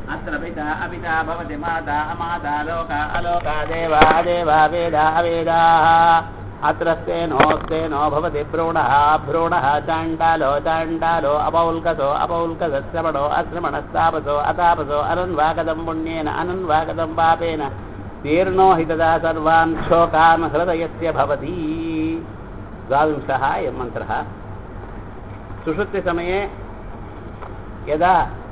अत्र पिता अपिता भवति माता अमाता लोका अलोका देवा देवा वेदा अवेदाः अत्र स्तेनो स्तेनो भवति भ्रूणः भ्रूणः चाण्डालो चाण्डालो अपौल्कसो अपौल्कसश्रवणो अश्रमणस्तापसो अतापसो अनन्वागतं पुण्येन अनन्वागतं पापेन तीर्णो हि तदा सर्वान् शोकान् हृदयस्य भवति द्वाविंशः अयं मन्त्रः सुषुप्तिसमये यदा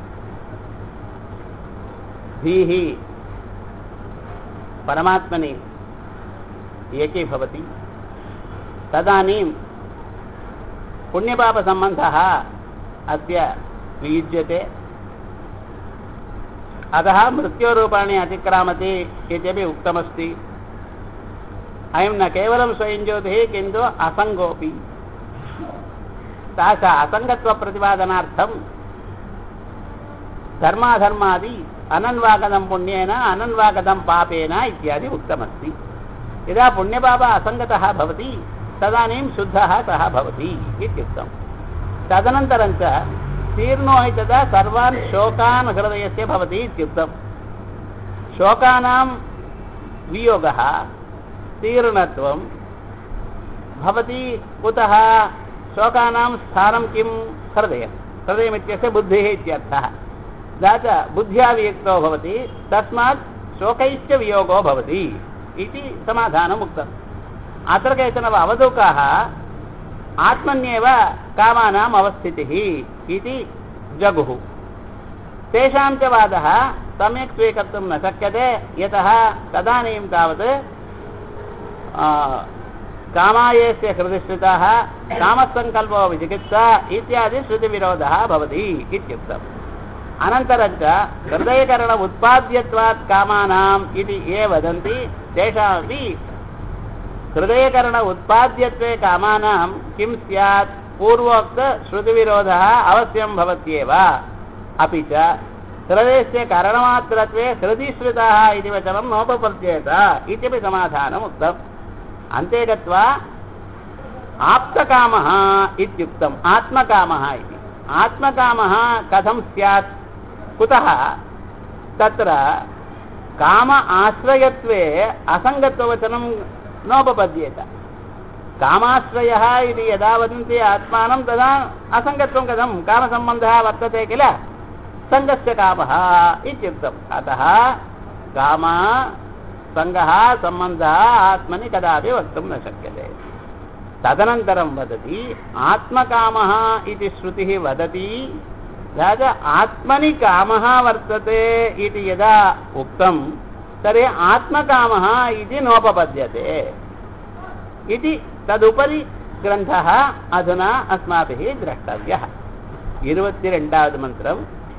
धीः परमात्मनि एकीभवति तदानीं पुण्यपापसम्बन्धः अस्य वियुज्यते अतः मृत्योरूपाणि अतिक्रामति इत्यपि उक्तमस्ति अयं न केवलं स्वयं ज्योतिः किन्तु असङ्गोऽपि तास असङ्गत्वप्रतिपादनार्थं धर्माधर्मादि अनन्वागतं पुण्येन अनन्वागतं पापेन इत्यादि उक्तमस्ति यदा पुण्यपाप असङ्गतः भवति तदानीं शुद्धः सः भवति इत्युक्तं तदनन्तरं च तीर्णो हि तदा सर्वान् शोकान् हृदयस्य भवति इत्युक्तं शोकानां वियोगः तीर्णत्वं भवति कुतः शोकानां स्थानं किं हृदयं हृदयमित्यस्य बुद्धिः इत्यर्थः तथा च बुद्ध्या वियुक्तो भवति तस्मात् शोकैश्च वियोगो भवति इति समाधानम् उक्तम् अत्र केचन अवधूकाः आत्मन्येव कामानाम् अवस्थितिः इति जगुः तेषां च वादः सम्यक् स्वीकर्तुं न शक्यते यतः तदानीं तावत् कामायस्य हृदिश्रिताः कामसङ्कल्पो विचिकित्सा इत्यादि श्रुतिविरोधः भवति इत्युक्तम् अनन्तरं च हृदयकरण उत्पाद्यत्वात् कामानाम् इति ये वदन्ति तेषामपि हृदयकरण उत्पाद्यत्वे कामानां किं स्यात् पूर्वोक्तश्रुतिविरोधः अवश्यं भवत्येव अपि च हृदयस्य करणमात्रत्वे हृदिश्रिताः इति वचनं नोपपद्येत इत्यपि समाधानम् उक्तम् अन्ते गत्वा आप्तकामः इत्युक्तम् आत्मकामः इति आत्मकामः कथं स्यात् कुतः तत्र काम आश्रयत्वे असङ्गत्ववचनं नोपपद्येत कामाश्रयः इति यदा वदन्ति आत्मानं तदा असङ्गत्वं कथं कामसम्बन्धः वर्तते किल सङ्गस्य कामः इत्युक्तम् अतः काम सङ्गः सम्बन्धः आत्मनि कदापि वक्तुं न शक्यते तदनन्तरं वदति आत्मकामः इति श्रुतिः वदति तथा च आत्मनि कामः वर्तते इति यदा उक्तं तर्हि आत्मकामः इति नोपपद्यते इति तदुपरि ग्रन्थः अधुना अस्माभिः द्रष्टव्यः இருபத்தி ரெண்டாவது மந்திரம்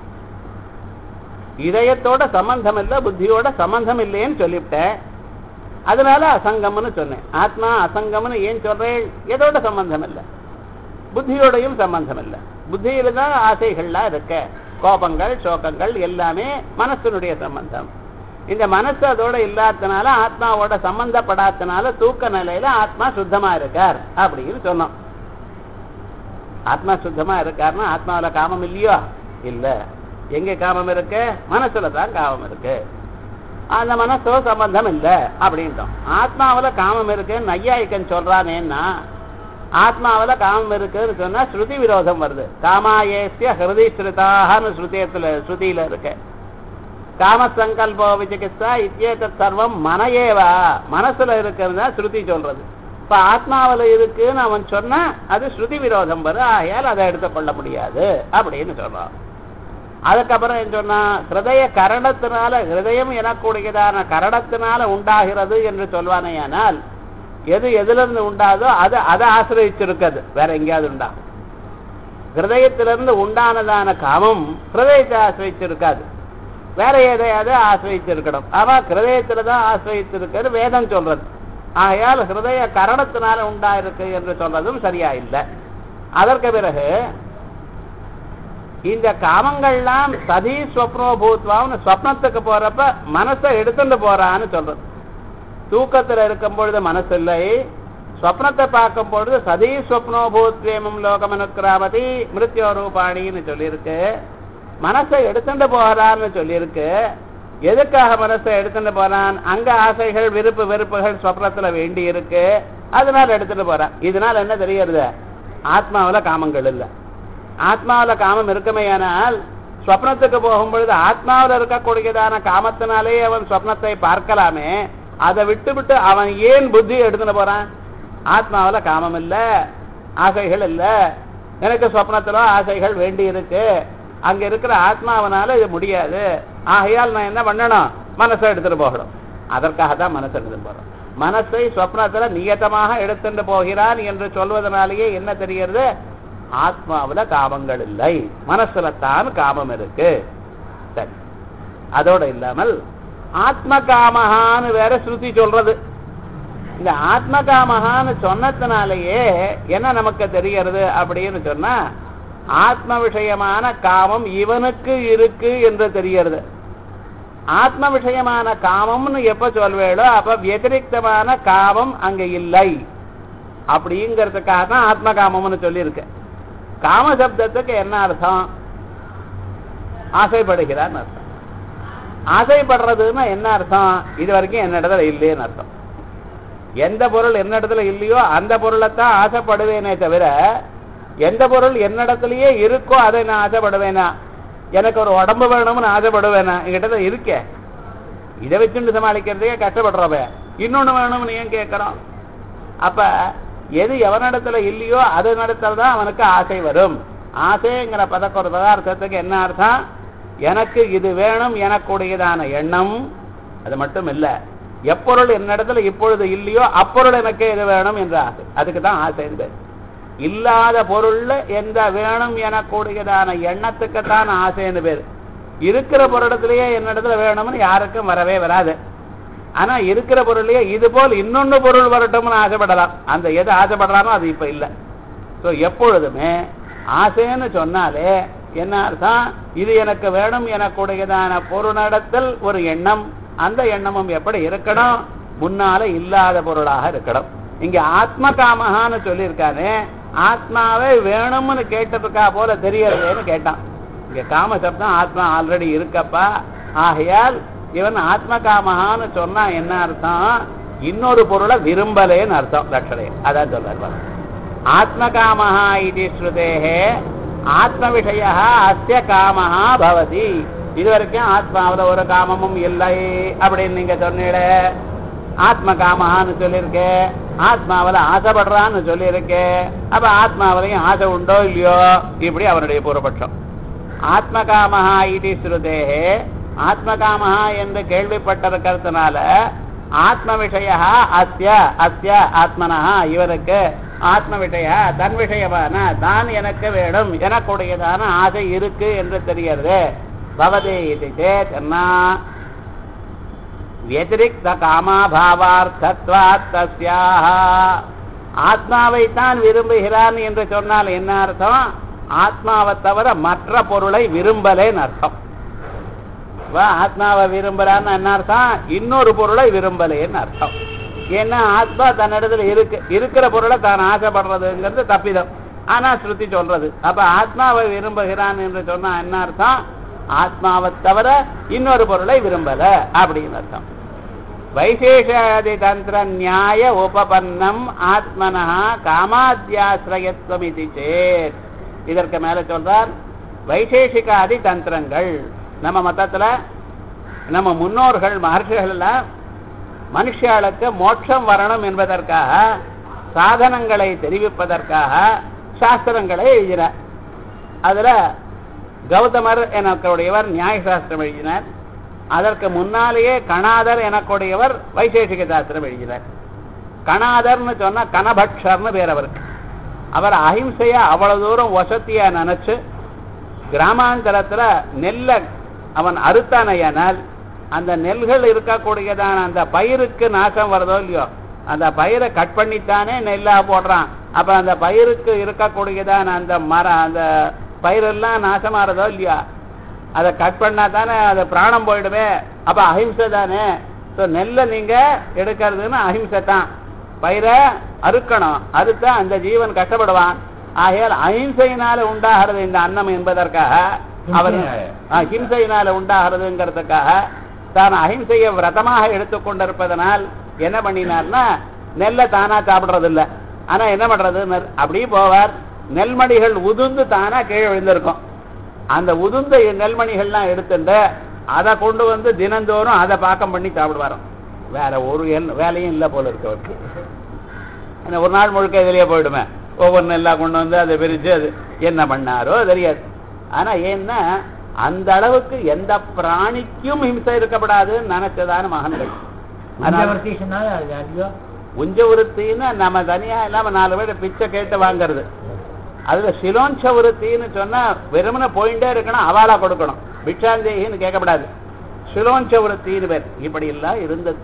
இதயத்தோட சம்பந்தம் இல்லை புத்தியோட சம்பந்தம் இல்லைன்னு சொல்லிவிட்டேன் அதனால அசங்கம்னு சொன்னேன் ஆத்மா அசங்கம்னு ஏன் சொல்றேன் எதோட சம்பந்தம் இல்லை புத்தியோடையும் சம்பந்தம் இல்லை புத்தியில தான் ஆசைகள்லாம் இருக்க கோபங்கள் சோகங்கள் எல்லாமே மனசனுடைய சம்பந்தம் இந்த மனசு அதோட இல்லாதனால ஆத்மாவோட சம்பந்தப்படாதனால தூக்க நிலையில ஆத்மா சுத்தமா இருக்கார் அப்படின்னு சொன்னோம் ஆத்மா சுத்தமா இருக்காருன்னா ஆத்மாவில காமம் இல்லையோ இல்ல எங்க காமம் இருக்கு மனசுல தான் காமம் இருக்கு அந்த மனசோ சம்பந்தம் இல்லை அப்படின்ட்டோம் ஆத்மாவில காமம் இருக்குன்னு நையாயிக்கன் சொல்றானேன்னா ஆத்மாவில காமம் இருக்குன்னு சொன்னா ஸ்ருதி விரோதம் வருது காமாயேசிய ஹிருதி ஸ்ருதாகனு ஸ்ருதியத்துல ஸ்ருதியில இருக்கு காமசங்கல்போ விசிகித்சா இத்தியேதத் சர்வம் மனையேவா மனசுல இருக்கிறதா ஸ்ருதி சொல்றது இப்ப ஆத்மாவில இருக்குன்னு அவன் சொன்னா அது ஸ்ருதி விரோதம் வரும் ஆகையால் அதை எடுத்துக்கொள்ள முடியாது அப்படின்னு சொல்றான் அதுக்கப்புறம் என்ன சொன்னா ஹிருதய கரணத்தினால ஹிருதயம் எனக்கூடியதான கரணத்தினால உண்டாகிறது என்று சொல்வானேயானால் எது எதுல இருந்து உண்டாதோ அது அதை ஆசிரியச்சிருக்கிறது வேற எங்கேயாவது உண்டா ஹிருதயத்திலிருந்து உண்டானதான காமம் ஹிருதயத்தை ஆசிரியச்சிருக்காது வேற எதையாவது ஆசிரியச்சிருக்கணும் ஆனா ஹிருதயத்துல தான் ஆசிரியச்சிருக்கிறது வேதம் சொல்றது ஆகையால் ஹிருதய கரணத்தினால உண்டாயிருக்கு என்று சொல்றதும் சரியா இல்லை அதற்கு பிறகு இந்த காமங்கள்லாம் சதி ஸ்வப்னோ பூத்வான்னு ஸ்வப்னத்துக்கு போறப்ப மனசை எடுத்துட்டு போறான்னு சொல்றது தூக்கத்துல இருக்கும் பொழுது மனசு இல்லை ஸ்வப்னத்தை பார்க்கும் பொழுது சதி ஸ்வப்னோ பூத்வேமம் லோகமனுக்கிராமதி மிருத்யோ ரூபாணின்னு சொல்லியிருக்கு மனசை எடுத்துட்டு போறான்னு சொல்லியிருக்கு எதுக்காக மனசை எடுத்துட்டு போறான் அங்க ஆசைகள் விருப்பு வெறுப்புகள் சொப்னத்துல வேண்டி இருக்கு அதனால எடுத்துட்டு போறான் இதனால என்ன தெரியறது ஆத்மாவுல காமங்கள் இல்ல ஆத்மாவுல காமம் இருக்குமேயானால் ஸ்வப்னத்துக்கு போகும் பொழுது ஆத்மாவில் இருக்கக்கூடியதான காமத்தினாலே அவன் ஸ்வப்னத்தை பார்க்கலாமே அதை விட்டு விட்டு அவன் ஏன் புத்தி எடுத்துட்டு போறான் ஆத்மாவுல காமம் இல்ல ஆசைகள் இல்ல எனக்கு சொப்னத்துல ஆசைகள் வேண்டி இருக்கு அங்க இருக்கிற ஆத்மாவனால இது முடியாது ஆகையால் நான் என்ன பண்ணணும் மனசை எடுத்துட்டு போகணும் அதற்காக தான் மனசை எடுத்துட்டு போறோம் மனசை சொப்னத்துல நியத்தமாக எடுத்துட்டு போகிறான் என்று சொல்வதனாலேயே என்ன தெரிகிறது ஆத்மாவுல காமங்கள் இல்லை மனசுல தான் காமம் இருக்கு சரி அதோட இல்லாமல் ஆத்ம காமஹான்னு வேற ஸ்ருதி சொல்றது இந்த ஆத்ம காமஹான்னு சொன்னதுனாலேயே என்ன நமக்கு தெரிகிறது அப்படின்னு சொன்னா ஆத்ம விஷயமான காமம் இவனுக்கு இருக்கு என்று தெரிகிறது ஆத்ம விஷயமான காமம்னு எப்ப சொல்வேளோ அப்ப வத்திரிக்தமான காமம் அங்க இல்லை அப்படிங்கிறதுக்காக தான் ஆத்ம காமம்னு சொல்லியிருக்கு காம சப்தத்துக்கு என்ன அர்த்தம் ஆசைப்படுகிறான்னு அர்த்தம் ஆசைப்படுறதுன்னா என்ன அர்த்தம் இது வரைக்கும் என்னிடத்துல இல்லைன்னு அர்த்தம் எந்த பொருள் என்னிடத்துல இல்லையோ அந்த பொருளைத்தான் ஆசைப்படுவேனே தவிர எந்த பொருள் என்னிடத்துலயே இருக்கோ அதை நான் ஆசைப்படுவேனா எனக்கு ஒரு உடம்பு வேணும்னு ஆசைப்படுவேனா என்கிட்ட இருக்கே இதை வச்சுட்டு சமாளிக்கிறதுக்கே கஷ்டப்படுறவ இன்னொன்னு வேணும்னு ஏன் கேட்கறோம் அப்ப எது எவனிடத்துல இல்லையோ அது நடத்துல தான் அவனுக்கு ஆசை வரும் ஆசைங்கிற பதக்க ஒரு பதார்த்தத்துக்கு என்ன அர்த்தம் எனக்கு இது வேணும் எனக்குடையதான எண்ணம் அது மட்டும் இல்ல எப்பொருள் என்னிடத்துல இப்பொழுது இல்லையோ அப்பொருள் எனக்கு இது வேணும் என்ற ஆசை அதுக்கு தான் ஆசை என்பது இல்லாத பொருள்ல எந்த வேணும் எனக்கூடியதான எண்ணத்துக்கு தான் ஆசைன்னு பேர் இருக்கிற பொருளத்திலேயே என்னிடத்துல வேணும்னு யாருக்கும் வரவே வராது ஆனா இருக்கிற பொருளையே இது போல் இன்னொன்னு பொருள் வரட்டும்னு ஆசைப்படலாம் அந்த எது ஆசைப்படுறானோ அது இப்ப இல்லை ஸோ எப்பொழுதுமே ஆசைன்னு சொன்னாலே என்ன அர்த்தம் இது எனக்கு வேணும் எனக்குடையதான பொருளிடத்தில் ஒரு எண்ணம் அந்த எண்ணமும் எப்படி இருக்கணும் முன்னால இல்லாத பொருளாக இருக்கணும் இங்க ஆத்ம காமகான்னு சொல்லியிருக்காரு ஆத்மாவை வேணும்னு கேட்டதுக்கா போல தெரியறதுன்னு கேட்டான் இங்க காம சப்தம் ஆத்மா ஆல்ரெடி இருக்கப்பா ஆகையால் இவன் ஆத்ம காமகான்னு சொன்னா என்ன அர்த்தம் இன்னொரு பொருளை விரும்பலேன்னு அர்த்தம் லட்சணை அதான் சொல்றாரு ஆத்ம காமஹா இது ஸ்ருதேகே ஆத்ம விஷய அஸ்ய காமஹா பவதி இது வரைக்கும் ஆத்மாவில ஒரு காமமும் இல்லை அப்படின்னு நீங்க சொன்னீங்களே ஆத்ம காமஹான்னு சொல்லியிருக்கே ஆத்மாவில ஆசைப்படுறான்னு சொல்லியிருக்கே அப்ப ஆத்மாவிலையும் ஆசை உண்டோ இல்லையோ இப்படி அவனுடைய பூர்வபட்சம் ஆத்ம காமஹா இது ஸ்ருதேகே ஆத்ம காமஹா என்று கேள்விப்பட்டிருக்கிறதுனால ஆத்ம விஷய அஸ்ய அஸ்ய ஆத்மனா இவருக்கு ஆத்ம விஷய தன் விஷயமான தான் எனக்கு வேணும் எனக்குடையதான ஆசை இருக்கு என்று தெரிகிறது பவதி இது சேத் என்ன வத்திரிக்த காமாபாவார்த்தத்வாத் தஸ்யாக ஆத்மாவைத்தான் விரும்புகிறான் என்று சொன்னால் என்ன அர்த்தம் ஆத்மாவை தவிர மற்ற பொருளை விரும்பலேன்னு அர்த்தம் ஆத்மாவை விரும்புறான்னு என்ன அர்த்தம் இன்னொரு பொருளை விரும்பலேன்னு அர்த்தம் ஏன்னா ஆத்மா தன்னிடத்துல இருக்கு இருக்கிற பொருளை தான் ஆசைப்படுறதுங்கிறது தப்பிதம் ஆனா ஸ்ருதி சொல்றது அப்ப ஆத்மாவை விரும்புகிறான் என்று சொன்னா என்ன அர்த்தம் ஆத்மாவை தவிர இன்னொரு பொருளை விரும்பல அப்படின்னு அர்த்தம் வைசேஷாதி தந்திர நியாய உபபன்னம் ஆத்மனா காமாத்தியாசிரயத்துவம் இது சேத் இதற்கு மேல சொல்றார் வைசேஷிகாதி தந்திரங்கள் நம்ம மதத்துல நம்ம முன்னோர்கள் மகர்ஷிகள் எல்லாம் மனுஷாளுக்கு மோட்சம் வரணும் என்பதற்காக சாதனங்களை தெரிவிப்பதற்காக சாஸ்திரங்களை எழுதினார் அதுல கௌதமர் எனக்குடையவர் நியாய சாஸ்திரம் எழுதினார் அதற்கு முன்னாலேயே கணாதர் எனக்குடையவர் வைசேஷிக சாஸ்திரம் எழுதினார் கணாதர்னு சொன்னா கனபக்ஷர்னு பேர் அவருக்கு அவர் அஹிம்சைய அவ்வளவு தூரம் வசதியா நினைச்சு கிராமாந்தரத்துல நெல்ல அவன் அறுத்தானையானால் அந்த நெல்கள் இருக்கக்கூடியதான அந்த பயிருக்கு நாசம் வருதோ இல்லையோ அந்த பயிரை கட் பண்ணித்தானே நெல்லா போடுறான் அப்ப அந்த பயிருக்கு இருக்கக்கூடியதான அந்த மரம் அந்த பயிரெல்லாம் நாசமாறதோ இல்லையா அதை கட் பண்ணா தானே அது பிராணம் போயிடுமே அப்ப அஹிம்சை தானே ஸோ நெல்லை நீங்க எடுக்கிறதுன்னு அஹிம்சை தான் பயிரை அறுக்கணும் அறுத்தா அந்த ஜீவன் கஷ்டப்படுவான் ஆகையால் அஹிம்சையினால உண்டாகிறது இந்த அன்னம் என்பதற்காக அவர் ஹிம்சையினால. ஆ, ஹிம்சையினால உண்டாகிறதுங்கிறதுக்காக தான் அஹிம்சையை விரதமாக எடுத்துக்கொண்டிருப்பதனால் என்ன பண்ணினார்னா நெல்லை தானா சாப்பிடுறது இல்ல ஆனா என்ன பண்றது நெல் அப்படியே போவார் நெல்மணிகள் உதிர்ந்து தானா கீழே விழுந்திருக்கும் அந்த உதிர்ந்த நெல்மணிகள்லாம் எடுத்துட்டு அதை கொண்டு வந்து தினந்தோறும் அதை பாக்கம் பண்ணி சாப்பிடுவாராம் வேற ஒரு எல்- வேலையும் இல்லை போல இருக்கு அவருக்கு ஏன்னா ஒரு நாள் முழுக்க இதுலயே போயிடுமே ஒவ்வொரு நெல்லா கொண்டு வந்து அதை பிரிச்சு அது என்ன பண்ணாரோ தெரியாது ஆனா ஏன்னா அந்த அளவுக்கு எந்த பிராணிக்கும் ஹிம்சை இருக்கப்படாதுன்னு நினைச்சதான மகன்கள் அதனால மஞ்சவர்த்தி சொன்னாலும் அது அதிகம் உஞ்ச விருத்தின்னு நம்ம தனியா இல்லாம நாலு பேர் பிச்சை கேட்டு வாங்குறது அதுல சிலோஞ்ச விருத்தின்னு சொன்னா வெறுமனே போயிட்டே இருக்கணும் அவாளா கொடுக்கணும் பிக்ஷாந்தேகின்னு கேட்கப்படாது சிலோஞ்ச விருத்தின்னு பேர் இப்படி எல்லாம் இருந்தது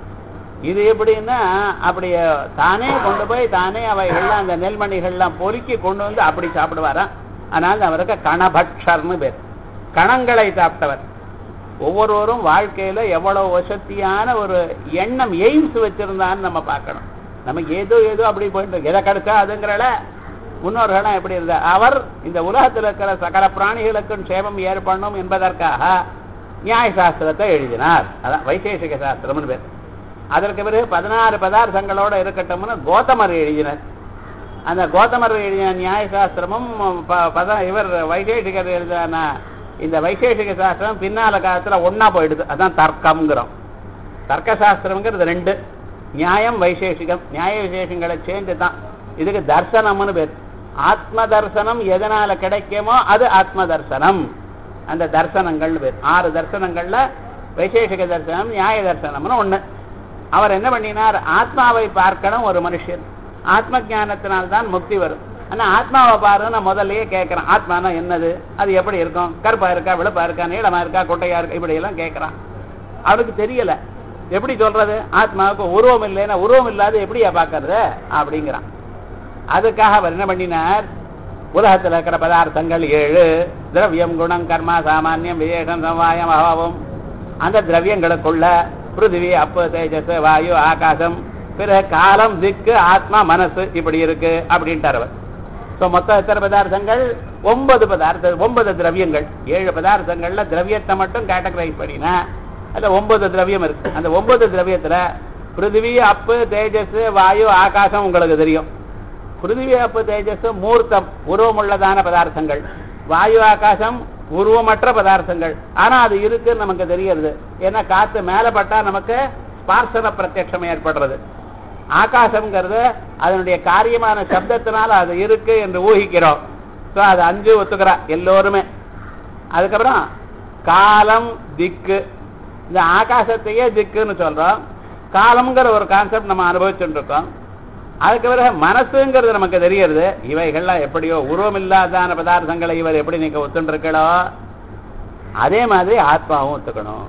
இது எப்படின்னா அப்படி தானே கொண்டு போய் தானே அவைகள்லாம் அந்த நெல்மணிகள்லாம் பொறுக்கி கொண்டு வந்து அப்படி சாப்பிடுவாராம் அதனால அவருக்கு கணபக்ஷர்னு பேர் கணங்களை சாப்பிட்டவர் ஒவ்வொருவரும் வாழ்க்கையில எவ்வளவு வசதியான ஒரு எண்ணம் எய்ம்ஸ் வச்சிருந்தான்னு நம்ம பார்க்கணும் நமக்கு ஏதோ ஏதோ அப்படி போயிட்டு இருக்கு. எதை கிடைச்சா அதுங்கிறல முன்னோர்கள்லாம் எப்படி இருந்தா அவர் இந்த உலகத்தில் இருக்கிற சகல பிராணிகளுக்கும் சேமம் ஏற்படணும் என்பதற்காக நியாய சாஸ்திரத்தை எழுதினார் அதான் வைசேஷிக சாஸ்திரம்னு பேர் அதற்கு பிறகு பதினாறு பதார்த்தங்களோட இருக்கட்டும்னு கோதமர் எழுதினார் அந்த கோதமர் எழுதின நியாய சாஸ்திரமும் ப- பத இவர் வைசேஷிகர் எழுதின இந்த வைசேஷிக சாஸ்திரம் பின்னால காலத்துல ஒண்ணா போயிடுது அதான் தர்க்கம்ங்கிறோம் தர்க்க சாஸ்திரம்ங்கிறது ரெண்டு நியாயம் வைசேஷிகம் நியாய விசேஷங்களை சேர்ந்து தான் இதுக்கு தர்சனம்னு பேர் ஆத்ம தர்சனம் எதனால கிடைக்குமோ அது ஆத்ம தர்சனம் அந்த தர்சனங்கள்னு பேர் ஆறு தர்சனங்கள்ல வைசேஷிக தர்சனம் நியாய தர்சனம்னு ஒண்ணு அவர் என்ன பண்ணினார் ஆத்மாவை பார்க்கணும் ஒரு மனுஷன் ஆத்ம ஞானத்தினால்தான் முக்தி வரும் ஆனா ஆத்மாவை பாருன்னு நான் முதல்லயே கேட்கறான் ஆத்மானா என்னது அது எப்படி இருக்கும் கருப்பா இருக்கா வெளுப்பா இருக்கா நீளமா இருக்கா கொட்டையா இருக்கா இப்படி எல்லாம் கேட்கறான் அவனுக்கு தெரியல எப்படி சொல்றது ஆத்மாவுக்கு உருவம் இல்லைன்னா உருவம் இல்லாத எப்படியா பார்க்கறது அப்படிங்கிறான் அதுக்காக அவர் என்ன பண்ணினார் உலகத்தில் இருக்கிற பதார்த்தங்கள் ஏழு திரவியம் குணம் கர்மா சாமானியம் விசேஷம் சம்வாயம் அபாவம் அந்த திரவியங்களுக்குள்ள பிருத்திவி அப்பு தேஜஸ் வாயு ஆகாசம் பிறகு காலம் திக்கு ஆத்மா மனசு இப்படி இருக்கு அப்படின்ட்டார் அவர் ஸோ மொத்தம் எத்தனை பதார்த்தங்கள் ஒன்பது பதார்த்த ஒன்பது திரவியங்கள் ஏழு பதார்த்தங்கள்ல திரவியத்தை மட்டும் கேட்டகரைஸ் பண்ணினா அதுல ஒன்பது திரவியம் இருக்கு அந்த ஒன்பது திரவியத்துல பிருத்திவி அப்பு தேஜஸ் வாயு ஆகாசம் உங்களுக்கு தெரியும் பிருத்திவி அப்பு தேஜஸ் மூர்த்தம் உருவமுள்ளதான பதார்த்தங்கள் வாயு ஆகாசம் உருவமற்ற பதார்த்தங்கள் ஆனா அது இருக்குன்னு நமக்கு தெரியறது ஏன்னா காத்து மேல பட்டா நமக்கு ஸ்பார்சன பிரத்யட்சம் ஏற்படுறது ஆகாசம்ங்கிறது அதனுடைய காரியமான சப்தத்தினால அது இருக்கு என்று ஊகிக்கிறோம் ஸோ அது அஞ்சு ஒத்துக்கிறா எல்லோருமே அதுக்கப்புறம் காலம் திக்கு இந்த ஆகாசத்தையே திக்குன்னு சொல்றோம் காலம்ங்கிற ஒரு கான்செப்ட் நம்ம அனுபவிச்சுட்டு இருக்கோம் அதுக்கு பிறகு மனசுங்கிறது நமக்கு தெரியறது இவைகள்லாம் எப்படியோ உருவம் இல்லாதான பதார்த்தங்களை இவர் எப்படி நீங்க ஒத்துண்டிருக்கோ அதே மாதிரி ஆத்மாவும் ஒத்துக்கணும்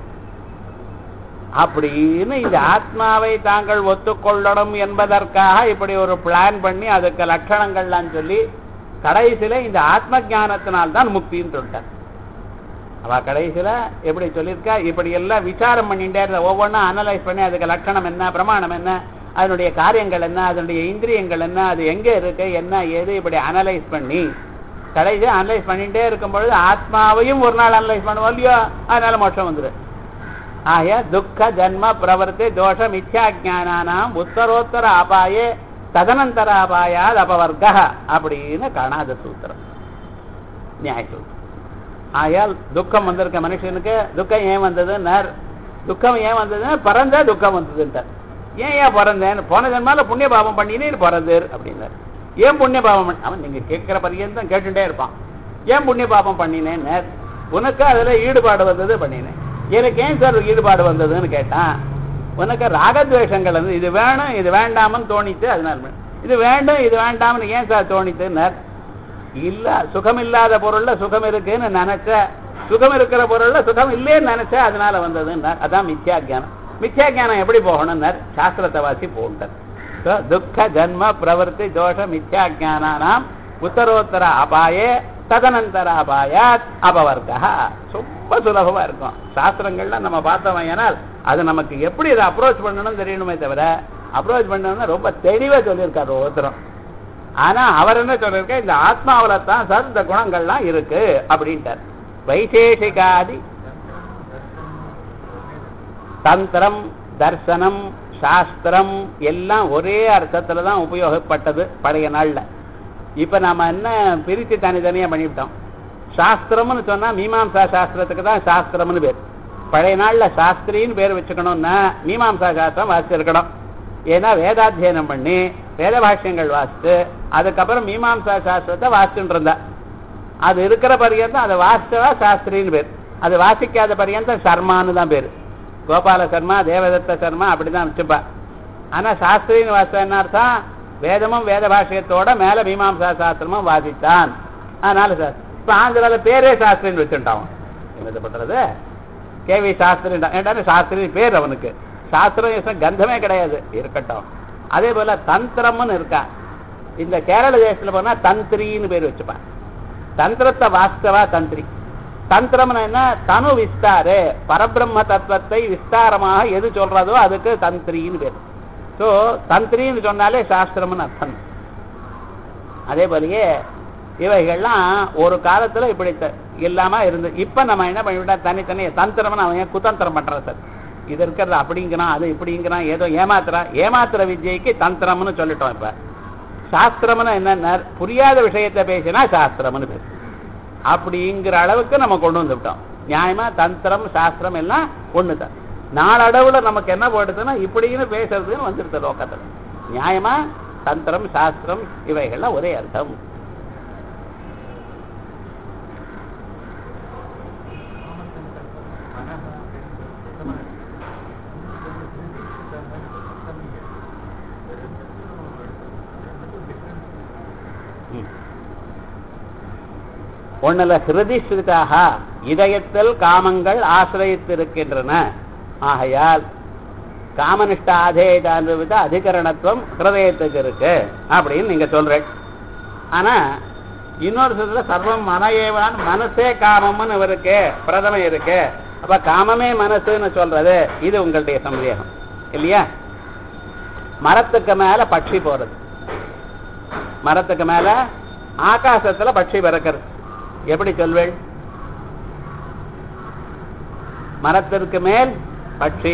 அப்படின்னு இந்த ஆத்மாவை தாங்கள் ஒத்துக்கொள்ளணும் என்பதற்காக இப்படி ஒரு பிளான் பண்ணி அதுக்கு லட்சணங்கள்லாம் சொல்லி கடைசியில இந்த ஆத்ம ஞானத்தினால்தான் முக்தின்னு சொல்லிட்டார் அவ கடைசியில எப்படி சொல்லியிருக்கா இப்படி எல்லாம் விசாரம் பண்ணிட்டே இருந்த ஒவ்வொன்றும் அனலைஸ் பண்ணி அதுக்கு லட்சணம் என்ன பிரமாணம் என்ன அதனுடைய காரியங்கள் என்ன அதனுடைய இந்திரியங்கள் என்ன அது எங்க இருக்கு என்ன ஏது இப்படி அனலைஸ் பண்ணி கடைசியா அனலைஸ் பண்ணிட்டே இருக்கும் பொழுது ஆத்மாவையும் ஒரு நாள் அனலைஸ் பண்ணுவோம் இல்லையோ அதனால மோட்சம் வந்துரு ஆய துக்க ஜன்ம பிரவர்த்தி தோஷ மித்யா ஜானானாம் உத்தரோத்தர அபாயே ததனந்தர அபாயாத் அபவர்க அப்படின்னு காணாத சூத்திரம் நியாய சூத்திரம் ஆயால் துக்கம் வந்திருக்க மனுஷனுக்கு துக்கம் ஏன் வந்ததுன்னார் துக்கம் ஏன் வந்ததுன்னா பிறந்தா துக்கம் வந்ததுன்ட்டார் ஏன் ஏன் பிறந்தேன் போன ஜென்மால புண்ணிய பாவம் பண்ணினே பிறந்தேர் அப்படின்னார் ஏன் புண்ணிய பாவம் பண்ண அவன் நீங்க கேட்கிற பரியந்தம் கேட்டுட்டே இருப்பான் ஏன் புண்ணிய பாவம் பண்ணினேன் உனக்கு அதுல ஈடுபாடு வந்தது பண்ணினேன் எனக்கு ஏன் சார் ஈடுபாடு வந்ததுன்னு கேட்டான் உனக்கு ராகத்வேஷங்கள் வந்து இது வேணும் இது வேண்டாம்னு தோணித்து அதனால இது வேண்டும் இது வேண்டாம்னு ஏன் சார் தோணித்துன்னார் இல்ல சுகம் இல்லாத பொருள்ல சுகம் இருக்குன்னு நினைச்ச சுகம் இருக்கிற பொருள்ல சுகம் இல்லைன்னு நினைச்ச அதனால வந்ததுன்னார் அதான் மித்யா ஜானம் மித்யா ஜானம் எப்படி போகணும்னார் சாஸ்திரத்தை வாசி போட்டார் So, துக்க ஜன்ம பிரவருத்தி தோஷ மித்யா ஜானானாம் உத்தரோத்தர அபாயே ததனந்தர அபாயாத் அபவர்க்கா ரொம்ப சுலபமா இருக்கும் சாஸ்திரங்கள்லாம் நம்ம பார்த்தோம் ஏனால் அது நமக்கு எப்படி இதை அப்ரோச் பண்ணணும்னு தெரியணுமே தவிர அப்ரோச் பண்ணணும்னா ரொம்ப தெளிவா சொல்லியிருக்காரு ஒருத்தரும் ஆனா அவர் என்ன சொல்லிருக்க இந்த ஆத்மாவில தான் சார் இந்த குணங்கள்லாம் இருக்கு அப்படின்ட்டார் வைசேஷிகாதி தந்திரம் தர்சனம் சாஸ்திரம் எல்லாம் ஒரே அர்த்தத்துல தான் உபயோகப்பட்டது பழைய நாள்ல இப்ப நாம என்ன பிரிச்சு தனித்தனியா பண்ணிவிட்டோம் சாஸ்திரம்னு சொன்னா மீமாம்சா சாஸ்திரத்துக்கு தான் சாஸ்திரம்னு பேர் பழைய நாள்ல சாஸ்திரின்னு பேர் வச்சுக்கணும்னா மீமாம்சா சாஸ்திரம் வாசிச்சிருக்கணும் ஏன்னா வேதாத்தியனம் பண்ணி வேத பாஷ்யங்கள் வாசித்து அதுக்கப்புறம் மீமாம்சா சாஸ்திரத்தை வாசிச்சுட்டு இருந்தா அது இருக்கிற பரியந்தம் அதை வாசிச்சவா சாஸ்திரின்னு பேர் அது வாசிக்காத பரியந்தம் சர்மான்னு தான் பேர் கோபால சர்மா தேவதத்த சர்மா அப்படிதான் வச்சுப்பா ஆனா சாஸ்திரின்னு வாசிச்சா என்ன அர்த்தம் வேதமும் வேத பாஷ்யத்தோட மேல மீமாம்சா சாஸ்திரமும் வாசித்தான் அதனால சார் இப்ப ஆந்திரால பேரே சாஸ்திரின்னு வச்சுட்டான் என்ன பண்றது கேவி சாஸ்திரி ஏன்டா சாஸ்திரி பேர் அவனுக்கு சாஸ்திரம் ஈஸ்வரம் கந்தமே கிடையாது இருக்கட்டும் அதே போல தந்திரம்னு இருக்கா இந்த கேரள தேசத்துல போனா தந்திரின்னு பேர் வச்சுப்பான் தந்திரத்தை வாஸ்தவா தந்திரி தந்திரம்னா என்ன தனு விஸ்தாரு பரபிரம்ம தத்துவத்தை விஸ்தாரமாக எது சொல்றதோ அதுக்கு தந்திரின்னு பேர் ஸோ தந்திரின்னு சொன்னாலே சாஸ்திரம்னு அர்த்தம் அதே போலயே இவைகள்லாம் ஒரு காலத்துல இப்படி த- இல்லாம இருந்து இப்ப நம்ம என்ன பண்ணிவிட்டா தனித்தனி தந்திரம்னு அவன் ஏன் குதந்திரம் பண்றான் சார் இது இருக்கிறது அப்படிங்கிறான் அது இப்படிங்கிறான் ஏதோ ஏமாத்துறான் ஏமாத்துற வித்யைக்கு தந்திரம்னு சொல்லிட்டோம் இப்ப சாஸ்திரம்னு என்ன புரியாத விஷயத்தை பேசினா சாஸ்திரம்னு பேசு அப்படிங்கிற அளவுக்கு நம்ம கொண்டு வந்துவிட்டோம் நியாயமா தந்திரம் சாஸ்திரம் எல்லாம் ஒண்ணுதான் நாளடவுல நமக்கு என்ன போடுதுன்னா இப்படின்னு பேசுறதுன்னு வந்துருது லோக்கத்துல நியாயமா தந்திரம் சாஸ்திரம் இவைகள்லாம் ஒரே அர்த்தம் ம். ஒண்ணுல ஹிருதி ஸ்ருதாக இதயத்தில் காமங்கள் ஆசிரியத்திருக்கின்றன ஆகையால் காமனிஷ்ட ஆதேயதான அதிகரணத்துவம் ஹிருதயத்துக்கு இருக்கு அப்படின்னு நீங்க சொல்றேன் ஆனா இன்னொரு சொல்ல சர்வம் மனையேவான் மனசே காமம்னு இருக்கு பிரதமம் இருக்கு அப்ப காமமே மனசுன்னு சொல்றது இது உங்களுடைய சந்தேகம் இல்லையா மரத்துக்கு மேல பட்சி போறது மரத்துக்கு மேல ஆகாசத்துல பட்சி பறக்கிறது எப்படி சொல்வேள் மரத்திற்கு மேல் பட்சி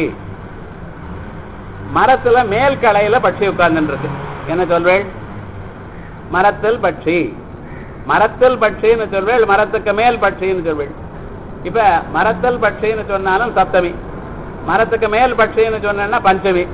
மரத்துல மேல் கலையில பட்சி உட்கார்ந்து இருக்கு என்ன சொல்வேள் மரத்தில் பட்சி மரத்தில் பட்சின்னு சொல்வேள் மரத்துக்கு மேல் பட்சின்னு சொல்வேள் இப்ப மரத்தில் பட்சின்னு சொன்னாலும் சப்தமி மரத்துக்கு மேல் பட்சின்னு சொன்னா பஞ்சமி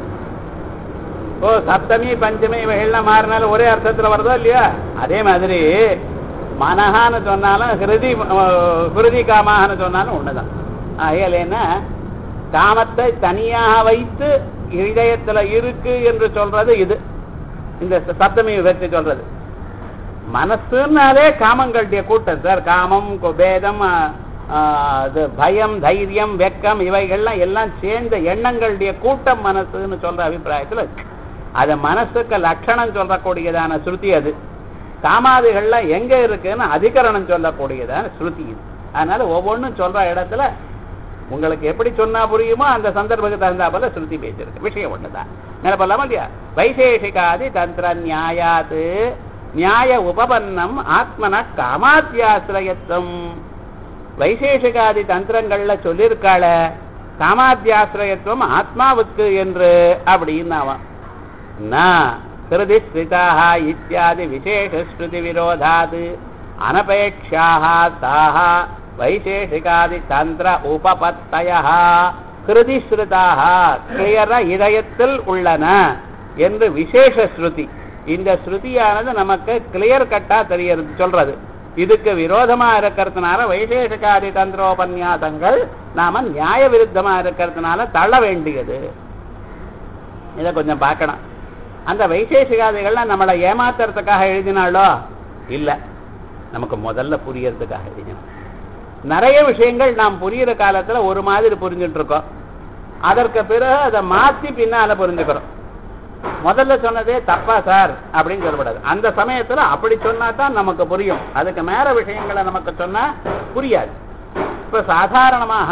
ஓ சப்தமி பஞ்சமி இவைகள்லாம் மாறினாலும் ஒரே அர்த்தத்துல வருதோ இல்லையா அதே மாதிரி மனஹான்னு சொன்னாலும் ஹிருதி அஹ், ஹிருதி காமான்னு சொன்னாலும் ஒண்ணுதான் ஆகையால் என்ன காமத்தை தனியாக வைத்து இதயத்துல இருக்கு என்று சொல்றது இது இந்த சப்தமி விபக்தி சொல்றது மனசுனாலே காமங்களுடைய கூட்டம் சார் காமம் கு- பேதம் ஆ, ஆ, அது பயம் தைரியம் வெக்கம் இவைகள்லாம் எல்லாம் சேர்ந்த எண்ணங்களுடைய கூட்டம் மனசுன்னு சொல்ற அபிப்பிராயத்துல இருக்கு. அது மனசுக்கு லட்சணம் சொல்லக்கூடியதான ஸ்ருதி அது காமாதிகள்லாம் எங்க இருக்குன்னு அதிகரணம் சொல்லக்கூடியதான ஸ்ருதி இது அதனால ஒவ்வொன்றும் சொல்ற இடத்துல உங்களுக்கு எப்படி சொன்னா புரியுமோ அந்த சந்தர்ப்பத்துக்கு தகுந்தா போல ஸ்ருதி பேசியிருக்கு விஷயம் ஒண்ணுதான் நினைப்பலாமா இல்லையா வைசேஷிகாதி தந்திர நியாயாத்து நியாய உபபன்னம் ஆத்மன காமாத்தியாசிரயத்துவம் வைசேஷிகாதி தந்திரங்கள்ல சொல்லியிருக்காள காமாத்தியாசிரயத்துவம் ஆத்மாவுக்கு என்று அப்படின்னு அவன் ந ஹிருதி ஸ்ரிதாக இத்தியாதி விசேஷ ஸ்ருதி விரோதாத் அனபேட்சாக தாः வைசேஷிகாதி தந்திர உபபத்தய ஹிருதி ஸ்ருதாக கிளியரா இதயத்தில் உள்ளன என்று விசேஷ ஸ்ருதி இந்த ஸ்ருதியானது நமக்கு கிளியர் கட்டா தெரியறது சொல்றது இதுக்கு விரோதமா இருக்கிறதுனால வைசேஷிகாதி தந்திரோபன்யாசங்கள் நாம நியாய விருத்தமா இருக்கிறதுனால தள்ள வேண்டியது இதை கொஞ்சம் பார்க்கணும் அந்த வைசேஷிகாதிகள்லாம் நம்மளை ஏமாத்துறதுக்காக எழுதினாலோ இல்ல நமக்கு முதல்ல புரியறதுக்காக எழுதினோம் நிறைய விஷயங்கள் நாம் புரியுற காலத்துல ஒரு மாதிரி புரிஞ்சுட்டு இருக்கோம் அதற்கு பிறகு அதை மாத்தி பின்னால புரிஞ்சுக்கிறோம் முதல்ல சொன்னதே தப்பா சார் அப்படின்னு சொல்லப்படாது அந்த சமயத்துல அப்படி சொன்னா தான் நமக்கு புரியும் அதுக்கு மேல விஷயங்களை நமக்கு சொன்னா புரியாது இப்ப சாதாரணமாக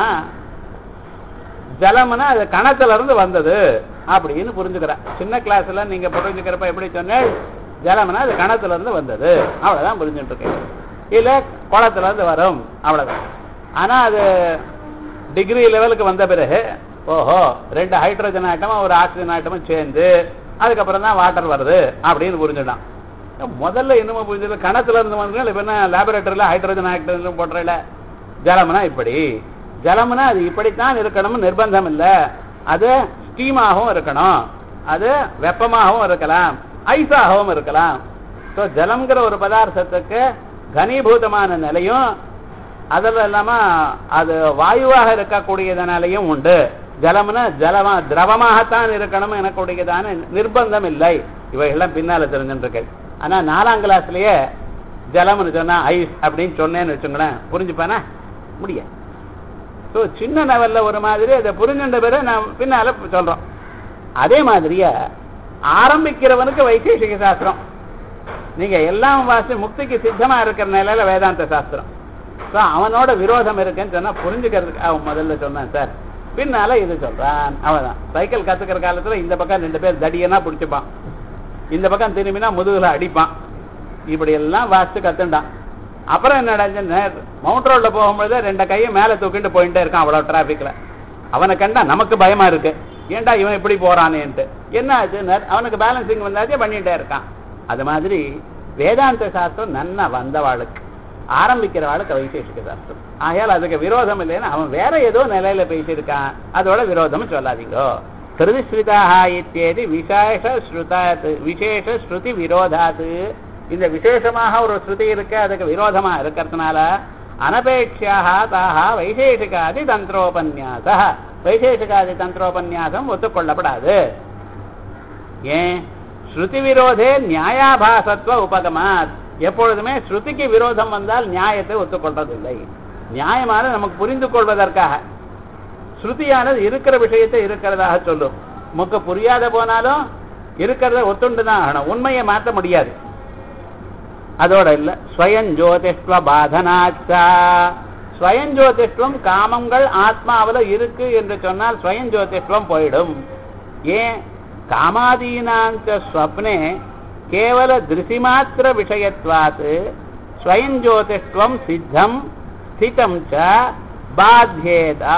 ஜலம்னா அது கணத்துல இருந்து வந்தது அப்படின்னு புரிஞ்சுக்கிறேன் சின்ன கிளாஸ்ல நீங்க புரிஞ்சுக்கிறப்ப எப்படி சொன்னேன் ஜலம்னா அது கணத்துல இருந்து வந்தது அவ்வளவுதான் புரிஞ்சுட்டு இருக்கேன் இல்ல குளத்துல இருந்து வரும் அவ்வளவுதான் ஆனா அது டிகிரி லெவலுக்கு வந்த பிறகு ஓஹோ ரெண்டு ஹைட்ரஜன் ஆட்டமும் ஒரு ஆக்சிஜன் ஆட்டமும் சேர்ந்து அதுக்கப்புறம் தான் வாட்டர் வருது அப்படின்னு புரிஞ்சுட்டான் முதல்ல என்னமோ புரிஞ்சது கணத்துல இருந்து வந்து இப்ப என்ன லேபரேட்டரியில ஹைட்ரஜன் ஆக்சிஜன் போடுறல ஜலம்னா இப்படி ஜலம்னா அது இப்படித்தான் இருக்கணும்னு நிர்பந்தம் இல்ல அது ஸ்டீமாகவும் இருக்கணும் அது வெப்பமாகவும் இருக்கலாம் ஐஸாகவும் இருக்கலாம் ஸோ ஜலம்ங்கிற ஒரு பதார்த்தத்துக்கு கனீபூதமான நிலையும் அதில் இல்லாம அது வாயுவாக இருக்கக்கூடியதனாலையும் உண்டு ஜலம்னா ஜலமா திரவமாகத்தான் இருக்கணும் எனக்கூடியதான நிர்பந்தம் இல்லை இவைகள்லாம் பின்னால தெரிஞ்சுட்டு ஆனா நாலாம் கிளாஸ்லயே ஜலம்னு சொன்னா ஐஸ் அப்படின்னு சொன்னேன்னு வச்சுங்களேன் புரிஞ்சுப்பானா முடியாது ஸோ சின்ன லெவல்ல ஒரு மாதிரி அதை புரிஞ்சுட்ட பிறகு நான் பின்னால சொல்றோம் அதே மாதிரியே ஆரம்பிக்கிறவனுக்கு வைசேஷிக சாஸ்திரம் நீங்க எல்லாம் வாசி முக்திக்கு சித்தமா இருக்கிற நிலையில வேதாந்த சாஸ்திரம் ஸோ அவனோட விரோதம் இருக்குன்னு சொன்னா புரிஞ்சுக்கிறதுக்கு அவன் முதல்ல சொன்னான் சார் பின்னால இது சொல்றான் அவன்தான் சைக்கிள் கத்துக்கிற காலத்துல இந்த பக்கம் ரெண்டு பேர் தடியனா பிடிச்சிப்பான் இந்த பக்கம் திரும்பினா முதுகுல அடிப்பான் இப்படி எல்லாம் வாசித்து கத்துண்டான் அப்புறம் என்னடா மவுண்ட் ரோட்ல போகும்போது ரெண்டு கையும் மேல தூக்கிட்டு போயிட்டே இருக்கான் அவ்வளவு டிராபிக்ல அவனை கண்டா நமக்கு பயமா இருக்கு ஏன்டா இவன் இப்படி போறானேன்ட்டு என்ன ஆச்சுன்னு அவனுக்கு பேலன்சிங் வந்தாச்சே பண்ணிட்டே இருக்கான் அது மாதிரி வேதாந்த சாஸ்திரம் நன்னா வந்தவாளுக்கு ஆரம்பிக்கிற வாழ்க்கை வைசேஷிக சாஸ்திரம் ஆகையால் அதுக்கு விரோதம் இல்லைன்னா அவன் வேற ஏதோ நிலையில பேசியிருக்கான் அதோட விரோதம் சொல்லாதீங்கோ கிருதிஸ்ருதாக இத்தியது விசேஷ ஸ்ருதாத் விசேஷ ஸ்ருதி விரோதாத்து இந்த விசேஷமாக ஒரு ஸ்ருதி இருக்கு அதுக்கு விரோதமா இருக்கிறதுனால அனபேட்சியாக தாக வைசேஷிகாதி தந்திரோபன்யாச வைசேஷிகாதி தந்திரோபன்யாசம் ஒத்துக்கொள்ளப்படாது ஏன் ஸ்ருதி விரோதே நியாயாபாசத்துவ உபகமாத் எப்பொழுதுமே ஸ்ருதிக்கு விரோதம் வந்தால் நியாயத்தை ஒத்துக்கொள்றதில்லை நியாயமான நமக்கு புரிந்து கொள்வதற்காக ஸ்ருதியானது இருக்கிற விஷயத்தை இருக்கிறதாக சொல்லும் முக்க புரியாத போனாலும் இருக்கிறத ஒத்துண்டு தான் ஆகணும் உண்மையை மாற்ற முடியாது அதோட இல்ல ஸ்வயம் ஜோதிஷ்வ பாதனாச்சா ஸ்வயம் ஜோதிஷ்வம் காமங்கள் ஆத்மாவில் இருக்கு என்று சொன்னால் ஸ்வயம் ஜோதிஷ்வம் போயிடும் ஏன் காமாதீனாந்த ஸ்வப்னே கேவல திருசிமாத்திர விஷயத்வாத் ஸ்வயம் ஜோதிஷ்வம் சித்தம் ஸ்திதம் ச பாத்தியேதா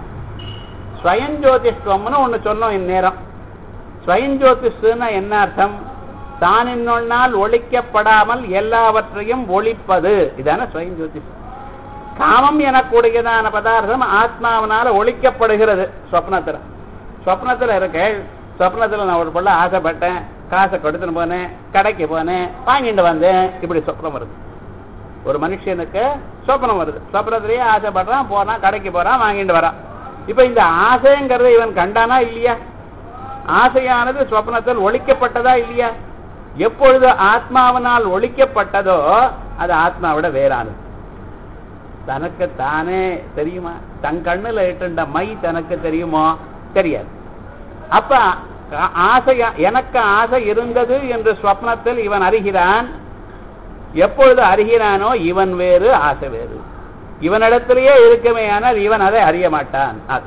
ஸ்வயம் ஜோதிஷ்வம்னு ஒன்று சொன்னோம் இந்நேரம் ஸ்வயம் ஜோதிஷ்னா என்ன அர்த்தம் தான் இன்னொன்னால் ஒழிக்கப்படாமல் எல்லாவற்றையும் ஒழிப்பது இதான ஸ்வயம் ஜோதிஷ் காமம் எனக்கூடியதான பதார்த்தம் ஆத்மாவனால ஒழிக்கப்படுகிறது சொப்னத்துல சொப்னத்துல இருக்க சொப்னத்துல நான் ஒரு பொருள ஆசைப்பட்டேன் காசை கொடுத்துன்னு போனேன் கடைக்கு போனேன் வாங்கிட்டு வந்தேன் இப்படி சொப்னம் வருது ஒரு மனுஷனுக்கு சொப்னம் வருது சொப்னத்திலேயே ஆசைப்படுறான் போறான் கடைக்கு போறான் வாங்கிட்டு வரான் இப்ப இந்த ஆசைங்கிறத இவன் கண்டானா இல்லையா ஆசையானது சொப்னத்தில் ஒழிக்கப்பட்டதா இல்லையா எப்பொழுது ஆத்மாவனால் ஒழிக்கப்பட்டதோ அது ஆத்மாவிட வேறானது தனக்கு தானே தெரியுமா தன் கண்ணுல இட்டுண்ட மை தனக்கு தெரியுமோ தெரியாது அப்ப ஆசையா எனக்கு ஆசை இருந்தது என்று ஸ்வப்னத்தில் இவன் அறிகிறான் எப்பொழுது அறிகிறானோ இவன் வேறு ஆசை வேறு இவனிடத்திலேயே இருக்குமே ஆனால் இவன் அதை அறிய மாட்டான் அது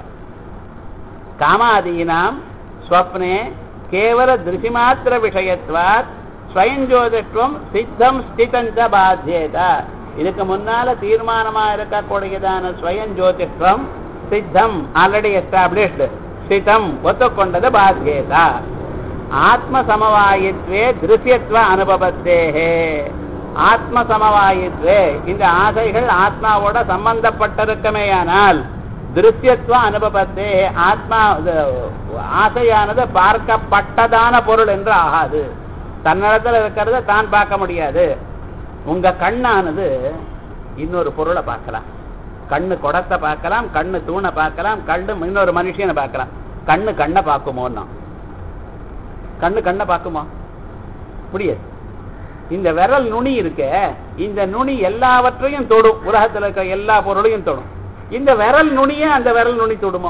காமாதீனாம் ஸ்வப்னே கேவல திருசிமாத்திர விஷயத்வாத் ஸ்வயஞ்சோதிஷ்வம் சித்தம் ஸ்திதஞ்ச பாத்தியேதா இதுக்கு முன்னால தீர்மானமா இருக்கக்கூடியதான ஸ்வயம் ஜோதிஷ்வம் சித்தம் ஆல்ரெடி எஸ்டாப்ளிஷ்டு ஸ்திதம் ஒத்துக்கொண்டது பாத்தியேதா ஆத்ம சமவாயித்வே திருஷ்யத்வ அனுபவத்தேகே ஆத்ம சமவாயித்வே இந்த ஆசைகள் ஆத்மாவோட சம்பந்தப்பட்டிருக்கமேயானால் திருஷ்யத்துவ அனுபவத்தே ஆத்மா ஆசையானது பார்க்கப்பட்டதான பொருள் என்று ஆகாது தன்னிடத்துல இருக்கிறத தான் பார்க்க முடியாது உங்க கண்ணானது இன்னொரு பொருளை பார்க்கலாம் கண்ணு குடத்தை பார்க்கலாம் கண்ணு தூணை பார்க்கலாம் கண்ணு இன்னொரு மனுஷனை பார்க்கலாம் கண்ணு கண்ணை பார்க்குமோன்னா கண்ணு கண்ணை பார்க்குமா முடியாது இந்த விரல் நுனி இருக்க இந்த நுனி எல்லாவற்றையும் தொடும் உலகத்தில் இருக்கிற எல்லா பொருளையும் தொடும் இந்த விரல் நுனிய அந்த விரல் நுனி தொடுமோ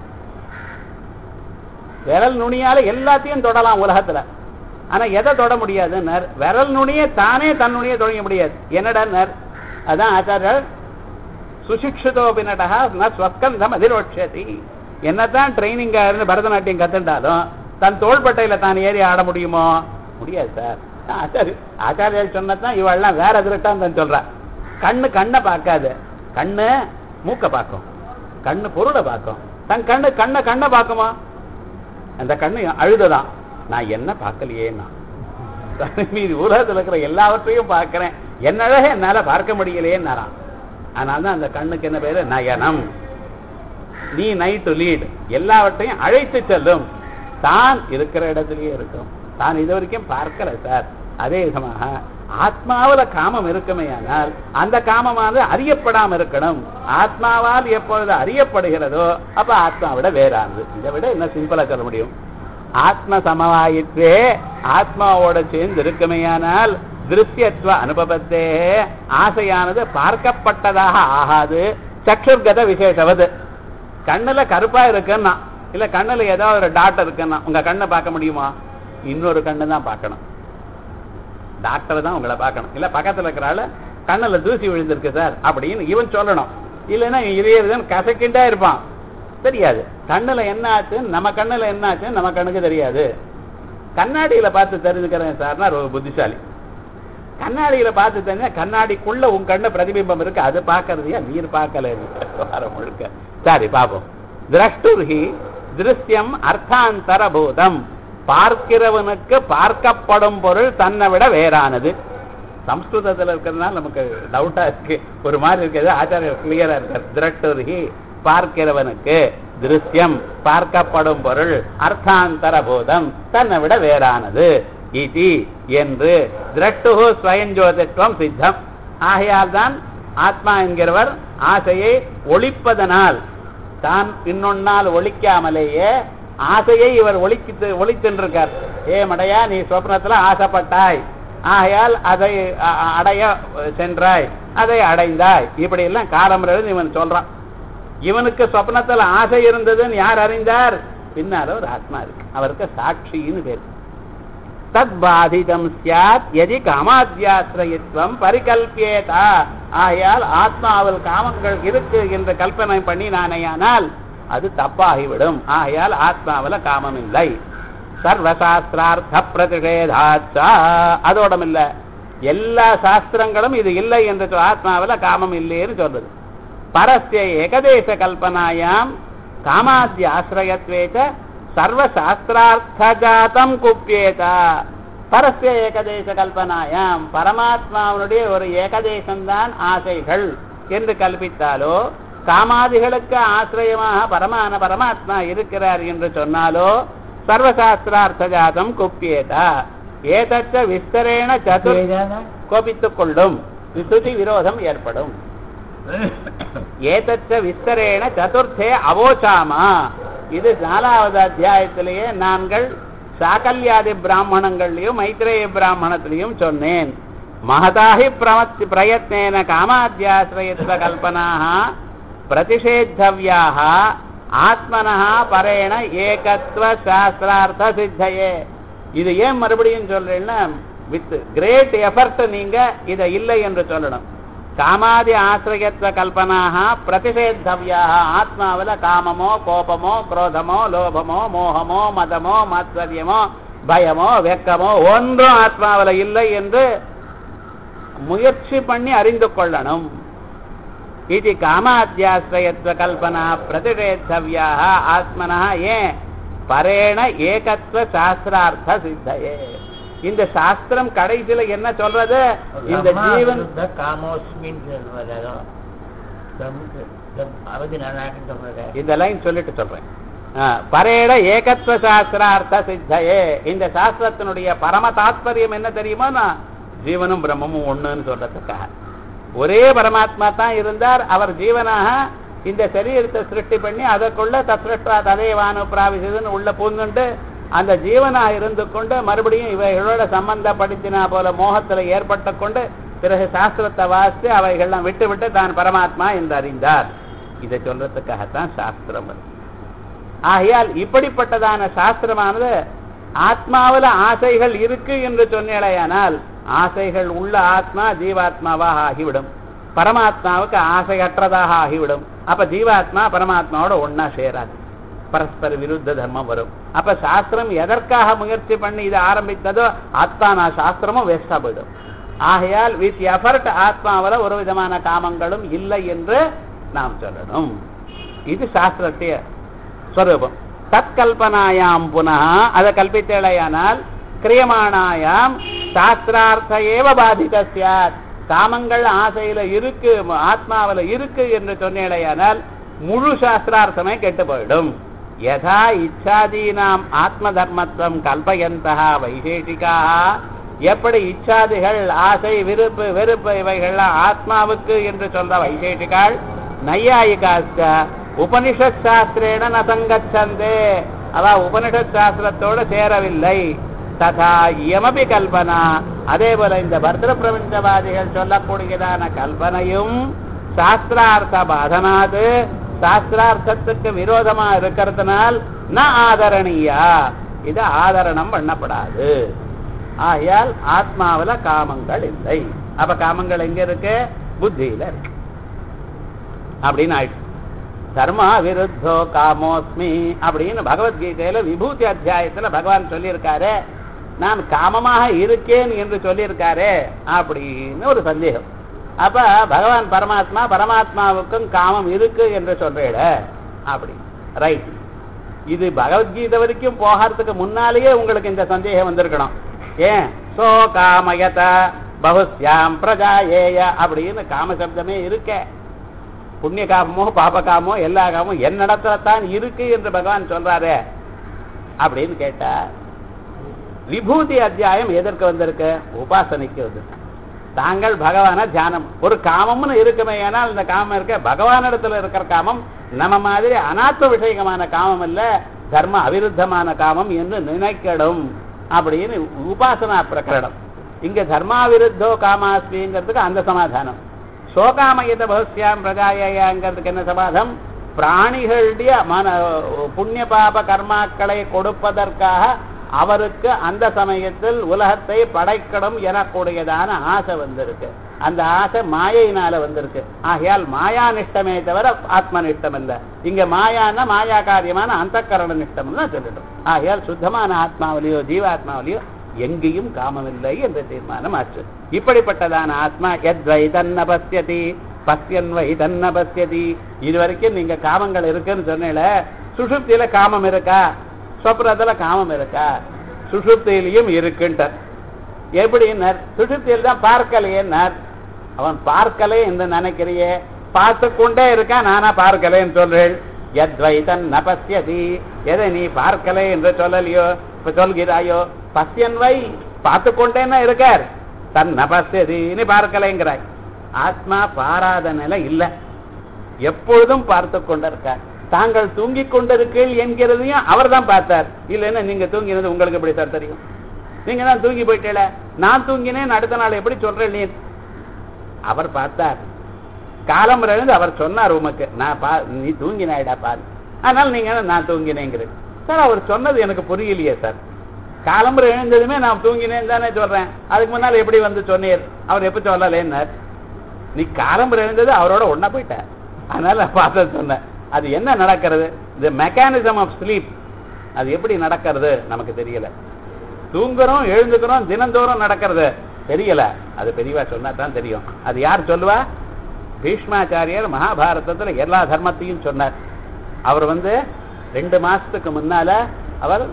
விரல் நுனியால எல்லாத்தையும் தொடலாம் உலகத்துல ஆனா எதை தொட முடியாது விரல் நுனிய தானே தன் நுனிய தொடங்க முடியாது என்னடா அதான் ஆச்சாரியர் சுசிக்ஷிதோபி நடகா ந ஸ்வஸ்கந்தம் அதிரோட்சதி என்னதான் ட்ரைனிங்கா இருந்து பரதநாட்டியம் கத்துட்டாலும் தன் தோள்பட்டையில தான் ஏறி ஆட முடியுமோ முடியாது சார் ஆச்சாரிய ஆச்சாரியர் சொன்னதான் இவெல்லாம் வேற எதிர்ட்டான் தான் சொல்றா கண்ணு கண்ணை பார்க்காது கண்ணு மூக்க பார்க்கும் கண்ணு பொருளை பார்க்கும் தன் கண்ணு கண்ணை கண்ணை பார்க்குமா அந்த கண்ணு அழுததான் நான் என்ன பார்க்கலையேன்னா மீது உலகத்தில் இருக்கிற எல்லாவற்றையும் பார்க்கிறேன் என்னழக என்னால பார்க்க முடியலையேன்னாரான் அதனால தான் அந்த கண்ணுக்கு என்ன பேரு நயனம் நீ நைட் டு லீட் எல்லாவற்றையும் அழைத்து செல்லும் தான் இருக்கிற இடத்துலயே இருக்கும் தான் இது வரைக்கும் பார்க்கல சார் அதே விதமாக ஆத்மாவுல காமம் இருக்குமேயானால் அந்த காமமானது அறியப்படாம இருக்கணும் ஆத்மாவால் எப்பொழுது அறியப்படுகிறதோ அப்ப ஆத்மாவிட வேறானது இதை விட என்ன சிம்பிளா சொல்ல முடியும் ஆத்ம சமவாயிற்றே ஆத்மாவோட சேர்ந்து இருக்குமேயானால் திருஷ்யத்துவ அனுபவத்தே ஆசையானது பார்க்கப்பட்டதாக ஆகாது சக்ஷுர்கத விசேஷவது கண்ணுல கருப்பா இருக்குன்னா இல்ல கண்ணுல ஏதாவது ஒரு டாட் இருக்குன்னா உங்க கண்ணை பார்க்க முடியுமா இன்னொரு கண்ணு தான் பார்க்கணும் டாக்டர் தான் உங்களை பார்க்கணும் இல்ல பக்கத்துல இருக்கிற ஆளு கண்ணுல தூசி விழுந்திருக்கு சார் அப்படின்னு இவன் சொல்லணும் இல்லைன்னா இதே விதம் கசக்கிண்டா இருப்பான் தெரியாது கண்ணுல என்ன ஆச்சுன்னு நம்ம கண்ணுல என்ன ஆச்சுன்னு நம்ம கண்ணுக்கு தெரியாது கண்ணாடியில பார்த்து தெரிஞ்சுக்கிறேன் சார்னா ரொம்ப புத்திசாலி கண்ணாடியில பார்த்து தெரிஞ்சா கண்ணாடிக்குள்ள உன் கண்ணு பிரதிபிம்பம் இருக்கு அது பார்க்கறதையா நீர் பார்க்கல வாரம் முழுக்க சரி பார்ப்போம் திரஷ்டுர்ஹி திருஷ்யம் அர்த்தாந்தர பூதம் பார்க்கிறவனுக்கு பார்க்கப்படும் பொருள் தன்னை விட வேறானது சம்ஸ்கிருதத்துல இருக்கிறதுனால நமக்கு டவுட்டா இருக்கு ஒரு மாதிரி இருக்கிறது ஆச்சாரியர் கிளியரா இருக்கார் திரட்டுர்ஹி பார்க்கிறவனுக்கு திருஷ்யம் பார்க்கப்படும் பொருள் அர்த்தாந்தர பூதம் தன்னை விட வேறானது இதி என்று திரட்டுகு ஸ்வயஞ்சோதித்வம் சித்தம் ஆகையால் தான் ஆத்மா என்கிறவர் ஆசையை ஒழிப்பதனால் தான் இன்னொன்னால் ஒழிக்காமலேயே ஆசையை இவர் ஒழித்து ஒழித்தின்றிருக்கார் ஏ மடையா நீ சொப்னத்துல ஆசைப்பட்டாய் ஆகையால் அதை அ- அ- அடைய சென்றாய் அதை அடைந்தாய் இப்படி எல்லாம் காலம் இவன் சொல்றான் இவனுக்கு சொப்னத்துல ஆசை இருந்ததுன்னு யார் அறிந்தார் பின்னால ஒரு ஆத்மா இருக்கு அவருக்கு சாட்சின்னு பேர் தத் பாதிதம் சியாத் எதி காமாத்தியாசிரயத்துவம் பரிகல்பியேதா ஆகையால் ஆத்மாவில் காமங்கள் இருக்கு என்று கல்பனை பண்ணி நானேயானால் அது தப்பாகிவிடும் ஆகையால் ஆத்மாவில காமம் இல்லை சர்வசாஸ்திரார்த்த பிரதிஷேதாச்சா அதோடம் இல்ல எல்லா சாஸ்திரங்களும் இது இல்லை என்று சொல் ஆத்மாவில காமம் இல்லைன்னு சொல்றது பரஸ்ய ஏகதேச கல்பனாயாம் காமாத்திய ஆசிரயத்வேச்ச சர்வசாஸ்திரார்த்தஜாதம் குப்பியேதா பரஸ்ய ஏகதேச கல்பனாயாம் பரமாத்மாவனுடைய ஒரு ஏகதேசம்தான் ஆசைகள் என்று கல்பித்தாலோ காமாதிகளுக்கு ஆசிரியமாக பரமான பரமாத்மா இருக்கிறார் என்று சொன்னாலோ சர்வசாஸ்திரார்த்தஜாதம் குப்பியேதா ஏதச்ச விஸ்தரேண சதுர் கோபித்துக் கொள்ளும் விசுதி விரோதம் ஏற்படும் ஏதச்ச விஸ்தரேண சதுர்த்தே அவோச்சாமா இது நாலாவது அத்தியாயத்திலேயே நாங்கள் சாக்கல்யாதி பிராமணங்கள்லயும் மைத்ரேய பிராமணத்திலையும் சொன்னேன் மகதாகி பிரமத் பிரயத்னேன காமாத்தியாசிரயத்துவ கல்பனாக பிரதிஷேத்தவ்யாக ஆத்மனஹ பரேண ஏகத்துவ சாஸ்திரார்த்த சித்தையே இது ஏன் மறுபடியும் சொல்றேன்னா வித் கிரேட் எஃபர்ட் நீங்க இதை இல்லை என்று சொல்லணும் காமாதி ஆசிரியத்துவ கல்பனாக பிரதிஷேத்தவ்யாக ஆத்மாவில் காமமோ கோபமோ குரோதமோ லோபமோ மோகமோ மதமோ மாத்சரியமோ பயமோ வெக்கமோ ஒன்றும் ஆத்மாவில் இல்லை என்று முயற்சி பண்ணி அறிந்து கொள்ளணும் இது காமாத்தியாசிரயத்துவ கல்பனா பிரதிஷேத்தவ்யாக ஆத்மனா ஏன் பரேண ஏகத்துவ சாஸ்திரார்த்த சித்தையே இந்த சாஸ்திரம் கடைசியில என்ன சொல்றது இந்த ஜீவன் காமோஸ்மின் சொல்வதோ அவதி நானாட்டம் சொல்றது இந்த லைன் சொல்லிட்டு சொல்றேன் ஆ, பரேட ஏகத்துவ சாஸ்திரார்த்த சித்தையே இந்த சாஸ்திரத்தினுடைய பரம தாத்பரியம் என்ன தெரியுமா ஜீவனும் பிரம்மமும் ஒண்ணுன்னு சொல்றதுக்காக ஒரே பரமாத்மா தான் இருந்தார் அவர் ஜீவனாக இந்த சரீரத்தை சிருஷ்டி பண்ணி அதற்குள்ள தத்ரஷ்டா ததேவானு பிராவிசதுன்னு உள்ள பூந்துண்டு அந்த ஜீவனா இருந்து கொண்டு மறுபடியும் இவைகளோட சம்பந்தப்படுத்தினா போல மோகத்துல ஏற்பட்டு கொண்டு பிறகு சாஸ்திரத்தை வாசித்து அவைகள்லாம் விட்டு விட்டு தான் பரமாத்மா என்று அறிந்தார் இதை சொல்றதுக்காகத்தான் சாஸ்திரம் அது. ஆகையால் இப்படிப்பட்டதான சாஸ்திரமானது ஆத்மாவுல ஆசைகள் இருக்கு என்று சொன்னேடையானால் ஆசைகள் உள்ள ஆத்மா ஜீவாத்மாவாக ஆகிவிடும் பரமாத்மாவுக்கு ஆசையற்றதாக ஆகிவிடும் அப்ப ஜீவாத்மா பரமாத்மாவோட ஒன்னா சேராது பரஸ்பர விருத்த தர்மம் வரும் அப்ப சாஸ்திரம் எதற்காக முயற்சி பண்ணி இதை ஆரம்பித்ததோ அத்தானா சாஸ்திரமும் வேஸ்டா போயிடும் ஆகையால் வித் எஃபர்ட் ஆத்மாவில ஒரு விதமான காமங்களும் இல்லை என்று நாம் சொல்லணும் இது சாஸ்திரத்திய ஸ்வரூபம் தற்கல்பனாயாம் புனः அதை கல்பித்தேளையானால் கிரியமானாயாம் சாஸ்திரார்த்த ஏவ பாதித சியாத் காமங்கள் ஆசையில இருக்கு ஆத்மாவில இருக்கு என்று சொன்னேளையானால் முழு சாஸ்திரார்த்தமே கெட்டு போயிடும் யதா இச்சாதீனாம் ஆத்ம தர்மத்துவம் கல்பயந்தா வைசேஷிகாக எப்படி இச்சாதிகள் ஆசை விருப்பு வெறுப்பு இவைகள்லாம் ஆத்மாவுக்கு என்று சொல்ற வைசேஷிகாள் நையாயிகாஸ்த உபனிஷத் சாஸ்திரேன நசங்கச்சந்தே அவ உபனிஷத் சாஸ்திரத்தோட சேரவில்லை ததா இயமபி கல்பனா அதே போல இந்த பர்திர பிரபஞ்சவாதிகள் சொல்லக்கூடியதான கல்பனையும் சாஸ்திரார்த்த பாதனாது சாஸ்திரார்த்தத்துக்கு விரோதமா இருக்கிறதுனால் ந ஆதரணியா இது ஆதரணம் பண்ணப்படாது ஆகையால் ஆத்மாவில காமங்கள் இல்லை அப்ப காமங்கள் எங்க இருக்கு புத்தியில இருக்கு அப்படின்னு ஆயிடுச்சு தர்மா விருத்தோ காமோஸ்மி அப்படின்னு பகவத்கீதையில விபூதி அத்தியாயத்துல பகவான் சொல்லியிருக்காரு நான் காமமாக இருக்கேன் என்று சொல்லியிருக்காரு அப்படின்னு ஒரு சந்தேகம் அப்ப பகவான் பரமாத்மா பரமாத்மாவுக்கும் காமம் இருக்கு என்று சொல்றேட அப்படி ரைட் இது பகவத்கீதை வரைக்கும் போகிறதுக்கு முன்னாலேயே உங்களுக்கு இந்த சந்தேகம் வந்திருக்கணும் ஏன் சோ காமயத பகுஸ்யாம் பிரஜா ஏய அப்படின்னு காம சப்தமே இருக்க புண்ணிய காமமோ பாப காமோ எல்லா காமமும் என்னிடத்துல தான் இருக்கு என்று பகவான் சொல்றாரு அப்படின்னு கேட்டா விபூதி அத்தியாயம் எதற்கு வந்திருக்கு உபாசனைக்கு வந்திருக்கு தாங்கள் பகவான தியானம் ஒரு காமம்னு இருக்குமே ஏனால் இந்த காமம் இருக்க பகவானிடத்துல இருக்கிற காமம் நம்ம மாதிரி அனாத்ம விஷயகமான காமம் இல்ல தர்ம அவிருத்தமான காமம் என்று நினைக்கணும் அப்படின்னு உபாசனா பிரகரணம் இங்க தர்மாவிருத்தோ காமாஸ்மிங்கிறதுக்கு அந்த சமாதானம் சோகாமயத பகஸ்யாம் பிரஜாயங்கிறதுக்கு என்ன சமாதம் பிராணிகளுடைய மன புண்ணிய பாப கர்மாக்களை கொடுப்பதற்காக அவருக்கு அந்த சமயத்தில் உலகத்தை படைக்கணும் எனக்கூடியதான ஆசை வந்திருக்கு அந்த ஆசை மாயையினால வந்திருக்கு ஆகையால் மாயா நிஷ்டமே தவிர ஆத்ம நிஷ்டம் இல்ல இங்க மாயான்னா மாயா காரியமான அந்த கரண நிஷ்டம் தான் சொல்லிடும் ஆகையால் சுத்தமான ஆத்மாவிலையோ ஜீவாத்மாவிலையோ எங்கேயும் காமமில்லை என்ற தீர்மானம் ஆச்சு இப்படிப்பட்டதான ஆத்மா எத் வைதன்ன பசியதி பசியன் வைதன்ன பசியதி இது வரைக்கும் நீங்க காமங்கள் இருக்குன்னு சொன்னேல சுஷுப்தியில காமம் இருக்கா சொப்னத்துல காமம் இருக்கா சுஷுப்தியிலையும் இருக்குன்ட்டார் எப்படின்னார் சுஷுப்தியில் தான் பார்க்கலையேன்னார் அவன் பார்க்கலே என்று நினைக்கிறியே பார்த்து கொண்டே இருக்கான் நானா பார்க்கலேன்னு சொல்றேன் எத்வைதன் ந பசியதி எதை நீ பார்க்கலே என்று சொல்லலையோ இப்ப சொல்கிறாயோ பசியன் வை பார்த்து கொண்டேன்னா இருக்கார் தன் ந பசியதி நீ பார்க்கலைங்கிறாய் ஆத்மா பாராத நிலை இல்லை எப்பொழுதும் பார்த்து கொண்டிருக்கார் தாங்கள் தூங்கிக் கொண்டிருக்கீள் என்கிறதையும் அவர் தான் பார்த்தார் இல்லைன்னா நீங்க தூங்கினது உங்களுக்கு எப்படி சார் தெரியும் நீங்க தான் தூங்கி போயிட்டேல நான் தூங்கினேன் அடுத்த நாள் எப்படி சொல்றேன் நீ அவர் பார்த்தார் காலம் எழுந்து அவர் சொன்னார் உமக்கு நான் பா நீ தூங்கினாயிடா பாரு அதனால நீங்க நான் தூங்கினேங்கிறது சார் அவர் சொன்னது எனக்கு புரியலையே சார் காலம்புற எழுந்ததுமே நான் தூங்கினேன் தானே சொல்றேன் அதுக்கு முன்னால் எப்படி வந்து சொன்னீர் அவர் எப்ப சொல்லலேன்னார் நீ காலம்புற எழுந்தது அவரோட ஒன்னா போயிட்ட அதனால பார்த்து சொன்னேன் அது என்ன நடக்கிறது இந்த மெக்கானிசம் ஆஃப் ஸ்லீப் அது எப்படி நடக்கிறது நமக்கு தெரியல தூங்குறோம் எழுந்துக்கிறோம் தினந்தோறும் நடக்கிறது தெரியல அது பெரியவா சொன்னா தான் தெரியும் அது யார் சொல்லுவா பீஷ்மாச்சாரியர் மகாபாரதத்துல எல்லா தர்மத்தையும் சொன்னார் அவர் வந்து ரெண்டு மாசத்துக்கு முன்னால அவர்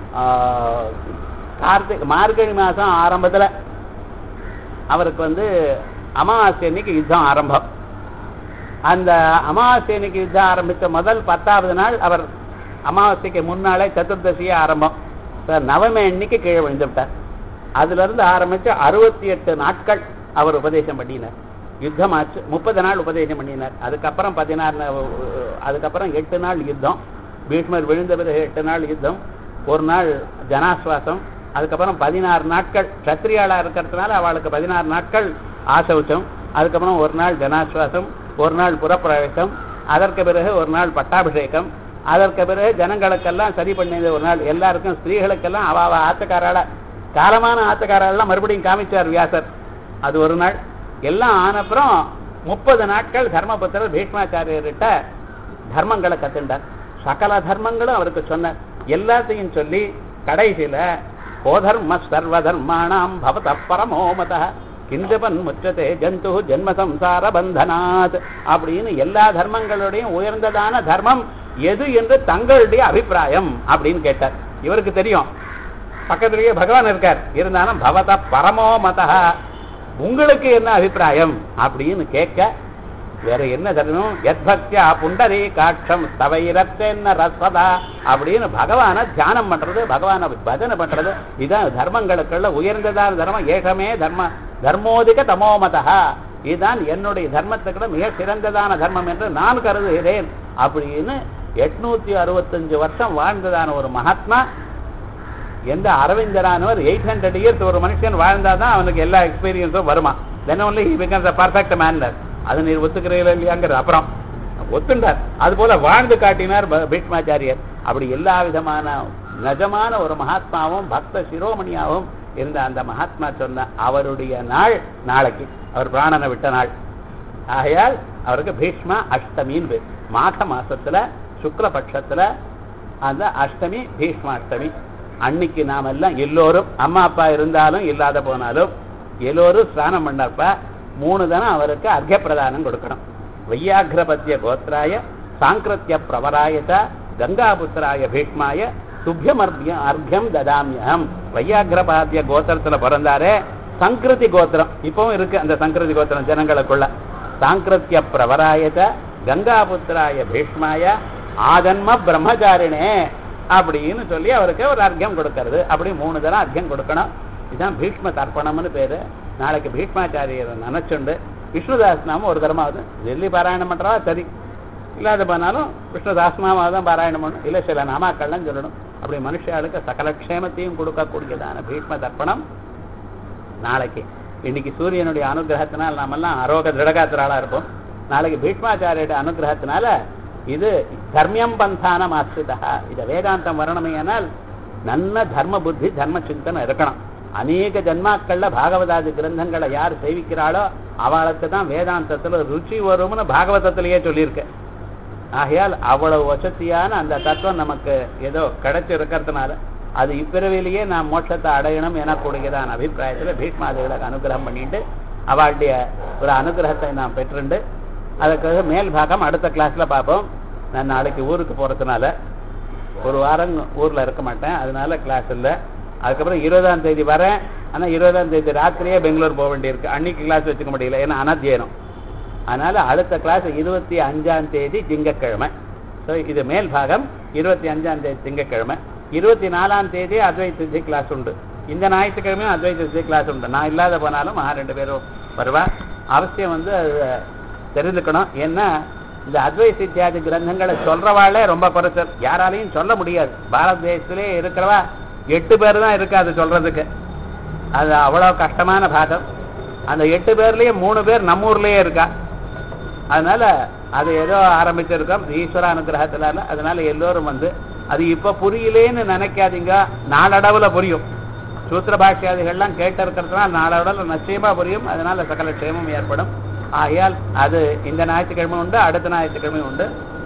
கார்த்திக் மார்கழி மாசம் ஆரம்பத்துல அவருக்கு வந்து அமாவாசை அன்னைக்கு யுத்தம் ஆரம்பம் அந்த அமாவாசை அன்னைக்கு யுத்தம் ஆரம்பித்த முதல் பத்தாவது நாள் அவர் அமாவாசைக்கு முன்னாலே சதுர்தசியே ஆரம்பம் சார் நவமி அன்னைக்கு கீழே விழுந்து விட்டார் அதுல இருந்து ஆரம்பிச்சு அறுபத்தி எட்டு நாட்கள் அவர் உபதேசம் பண்ணினார் யுத்தம் ஆச்சு முப்பது நாள் உபதேசம் பண்ணினார் அதுக்கப்புறம் பதினாறு நா- அதுக்கப்புறம் எட்டு நாள் யுத்தம் பீஷ்மர் விழுந்த பிறகு எட்டு நாள் யுத்தம் ஒரு நாள் ஜனாஸ்வாசம் அதுக்கப்புறம் பதினாறு நாட்கள் சத்திரியாளா இருக்கிறதுனால அவளுக்கு பதினாறு நாட்கள் ஆசௌச்சம் அதுக்கப்புறம் ஒரு நாள் ஜனாஸ்வாசம் ஒரு நாள் புறப்பிரவேசம் அதற்கு பிறகு ஒரு நாள் பட்டாபிஷேகம் அதற்கு பிறகு ஜனங்களுக்கெல்லாம் சரி பண்ணியது ஒரு நாள் எல்லாருக்கும் ஸ்திரீகளுக்கெல்லாம் அவ அவ ஆத்துக்காரால காலமான ஆத்துக்காரெல்லாம் மறுபடியும் காமிச்சார் வியாசர் அது ஒரு நாள் எல்லாம் ஆனப்புறம் முப்பது நாட்கள் தர்மபுத்திரர் பீஷ்மாச்சாரியர்கிட்ட தர்மங்களை கத்துண்டார் சகல தர்மங்களும் அவருக்கு சொன்னார் எல்லாத்தையும் சொல்லி கடைசியில கோதர்ம சர்வ தர்மாணாம் பவத பரமோமத கிந்தபன் முற்றத்தே ஜந்து ஜென்ம சம்சார பந்தனாத் அப்படின்னு எல்லா தர்மங்களுடையும் உயர்ந்ததான தர்மம் எது என்று தங்களுடைய அபிப்பிராயம் அப்படின்னு கேட்டார் இவருக்கு தெரியும் பக்கத்திலேயே பகவான் இருக்கார் இருந்தாலும் பவத பரமோ மதா உங்களுக்கு என்ன அபிப்பிராயம் அப்படின்னு கேட்க வேற என்ன தரணும் எத்பக்தியா புண்டரீ காட்சம் ஸ்தவைரத்தென்ன ரசதா அப்படின்னு பகவானை தியானம் பண்றது பகவானை பஜனை பண்றது இதுதான் தர்மங்களுக்குள்ள உயர்ந்ததான தர்மம் ஏகமே தர்ம தர்மோதிக தமோமதா இதுதான் என்னுடைய தர்மத்துக்குள்ள மிக சிறந்ததான தர்மம் என்று நான் கருதுகிறேன் அப்படின்னு எட்நூத்தி அறுபத்தஞ்சு வருஷம் வாழ்ந்ததான ஒரு மகாத்மா எந்த அரவிந்தரானவர் எயிட் ஹண்ட்ரட் இயர்ஸ் ஒரு மனுஷன் வாழ்ந்தாதான் அவனுக்கு எல்லா எக்ஸ்பீரியன்ஸும் வருமா then only he becomes a perfect manner அது நீர் ஒத்துக்கிறீங்களா இல்லையாங்கிற அப்புறம் ஒத்துண்டார் அது போல வாழ்ந்து காட்டினார் ப- பீஷ்மாச்சாரியர் அப்படி எல்லா விதமான நிஜமான ஒரு மகாத்மாவும் பக்த சிரோமணியாவும் இருந்த அந்த மகாத்மா சொன்ன அவருடைய நாள் நாளைக்கு அவர் பிராணனை விட்ட நாள் ஆகையால் அவருக்கு பீஷ்மா அஷ்டமின்னு பேர் மாக மாசத்துல சுக்லபட்சத்துல அந்த அஷ்டமி பீஷ்மாஷ்டமி அன்னைக்கு நாம எல்லாம் எல்லோரும் அம்மா அப்பா இருந்தாலும் இல்லாத போனாலும் எல்லோரும் ஸ்நானம் பண்ணப்ப மூணு தினம் அவருக்கு அர்க்க பிரதானம் கொடுக்கணும் வையாகிரபத்திய கோத்ராய சாங்கிருத்திய பிரவராயத கங்காபுத்திராய பீஷ்மாய துப்பியம் அர்க்கியம் அர்க்கியம் ததாமியம் வையாகிரபாத்திய கோத்திரத்துல பிறந்தாரே சங்கிருதி கோத்திரம் இப்பவும் இருக்கு அந்த சங்கிருதி கோத்திரம் ஜனங்களுக்குள்ள சாங்கிருத்திய பிரவராயத கங்காபுத்திராய பீஷ்மாய ஆதன்ம பிரம்மச்சாரிணே அப்படின்னு சொல்லி அவருக்கு ஒரு அர்க்கியம் கொடுக்கறது அப்படி மூணு தரம் அர்க்கியம் கொடுக்கணும் இதுதான் பீஷ்ம தர்ப்பணம்னு பேரு நாளைக்கு பீஷ்மாச்சாரியரை நினைச்சுண்டு விஷ்ணுதாஸ் நாம ஒரு தரமாவது டெல்லி பாராயணம் பண்றா சரி இல்லாத போனாலும் விஷ்ணுதாஸ்மாவாக தான் பாராயணம் பண்ணணும் இல்லை சில நாமாக்கள்லாம் சொல்லணும் அப்படி மனுஷாளுக்கு சகல க்ஷேமத்தையும் கொடுக்கக்கூடியதான பீஷ்ம தர்ப்பணம் நாளைக்கு இன்னைக்கு சூரியனுடைய அனுகிரகத்தினால் நாமெல்லாம் அரோக திருடகாத்திராளா இருப்போம் நாளைக்கு பீஷ்மாச்சாரியோட அனுகிரகத்தினால இது தர்மியம் பந்தானம் ஆசிரிதா இதை வேதாந்தம் வரணுமையானால் நல்ல தர்ம புத்தி தர்ம சிந்தனை இருக்கணும் அநேக ஜன்மாக்கள்ல பாகவதாதி கிரந்தங்களை யார் சேவிக்கிறாளோ அவளுக்கு தான் வேதாந்தத்துல ருச்சி வரும்னு பாகவதத்திலேயே சொல்லியிருக்கு ஆகையால் அவ்வளவு வசதியான அந்த தத்துவம் நமக்கு ஏதோ கிடைச்சிருக்கிறதுனால அது இப்பிறவிலேயே நாம் மோட்சத்தை அடையணும் எனக்கூடியதான அபிப்பிராயத்தில் பீஷ்மாதிகளுக்கு அனுகிரகம் பண்ணிட்டு அவளுடைய ஒரு அனுகிரகத்தை நாம் பெற்றுண்டு அதுக்காக மேல் பாகம் அடுத்த கிளாஸ்ல பார்ப்போம் நான் நாளைக்கு ஊருக்கு போறதுனால ஒரு வாரம் ஊர்ல இருக்க மாட்டேன் அதனால கிளாஸ் இல்லை அதுக்கப்புறம் இருபதாம் தேதி வரேன் ஆனா இருபதாம் தேதி ராத்திரியே பெங்களூர் போக வேண்டியிருக்கு அன்னைக்கு கிளாஸ் வச்சுக்க முடியல ஏன்னா அனத்தியனம் அதனால அடுத்த கிளாஸ் இருபத்தி அஞ்சாம் தேதி திங்கட்கிழமை ஸோ இது மேல் பாகம் இருபத்தி அஞ்சாம் தேதி திங்கட்கிழமை இருபத்தி நாலாம் தேதி அத்வைத சித்தி கிளாஸ் உண்டு இந்த ஞாயிற்றுக்கிழமையும் அத்வைத சித்தி கிளாஸ் உண்டு நான் இல்லாத போனாலும் மகா ரெண்டு பேரும் வருவா அவசியம் வந்து அது தெரிஞ்சுக்கணும் ஏன்னா இந்த அத்வை சித்தியாதி கிரந்தங்களை சொல்றவாளே ரொம்ப குறைச்சல் யாராலையும் சொல்ல முடியாது பாரத தேசத்திலே இருக்கிறவா எட்டு பேர் தான் இருக்கு அது சொல்றதுக்கு அது அவ்வளவு கஷ்டமான பாகம் அந்த எட்டு பேர்லயே மூணு பேர் நம்ம ஊர்லயே இருக்கா அதனால அது ஏதோ ஆரம்பிச்சிருக்கோம் ஈஸ்வர அனுகிரகத்தினால அதனால எல்லோரும் வந்து அது இப்ப புரியலேன்னு நினைக்காதீங்க நாளடவுல புரியும் சூத்திர பாஷ்யாதிகள்லாம் கேட்டு இருக்கிறதுனால நாளடவுல நிச்சயமா புரியும் அதனால சகல க்ஷேமம் ஏற்படும் ஆகையால் அது இந்த ஞாயிற்றுக்கிழமை உண்டு அடுத்த ஞாயிற்றுக்கிழமை உண்டு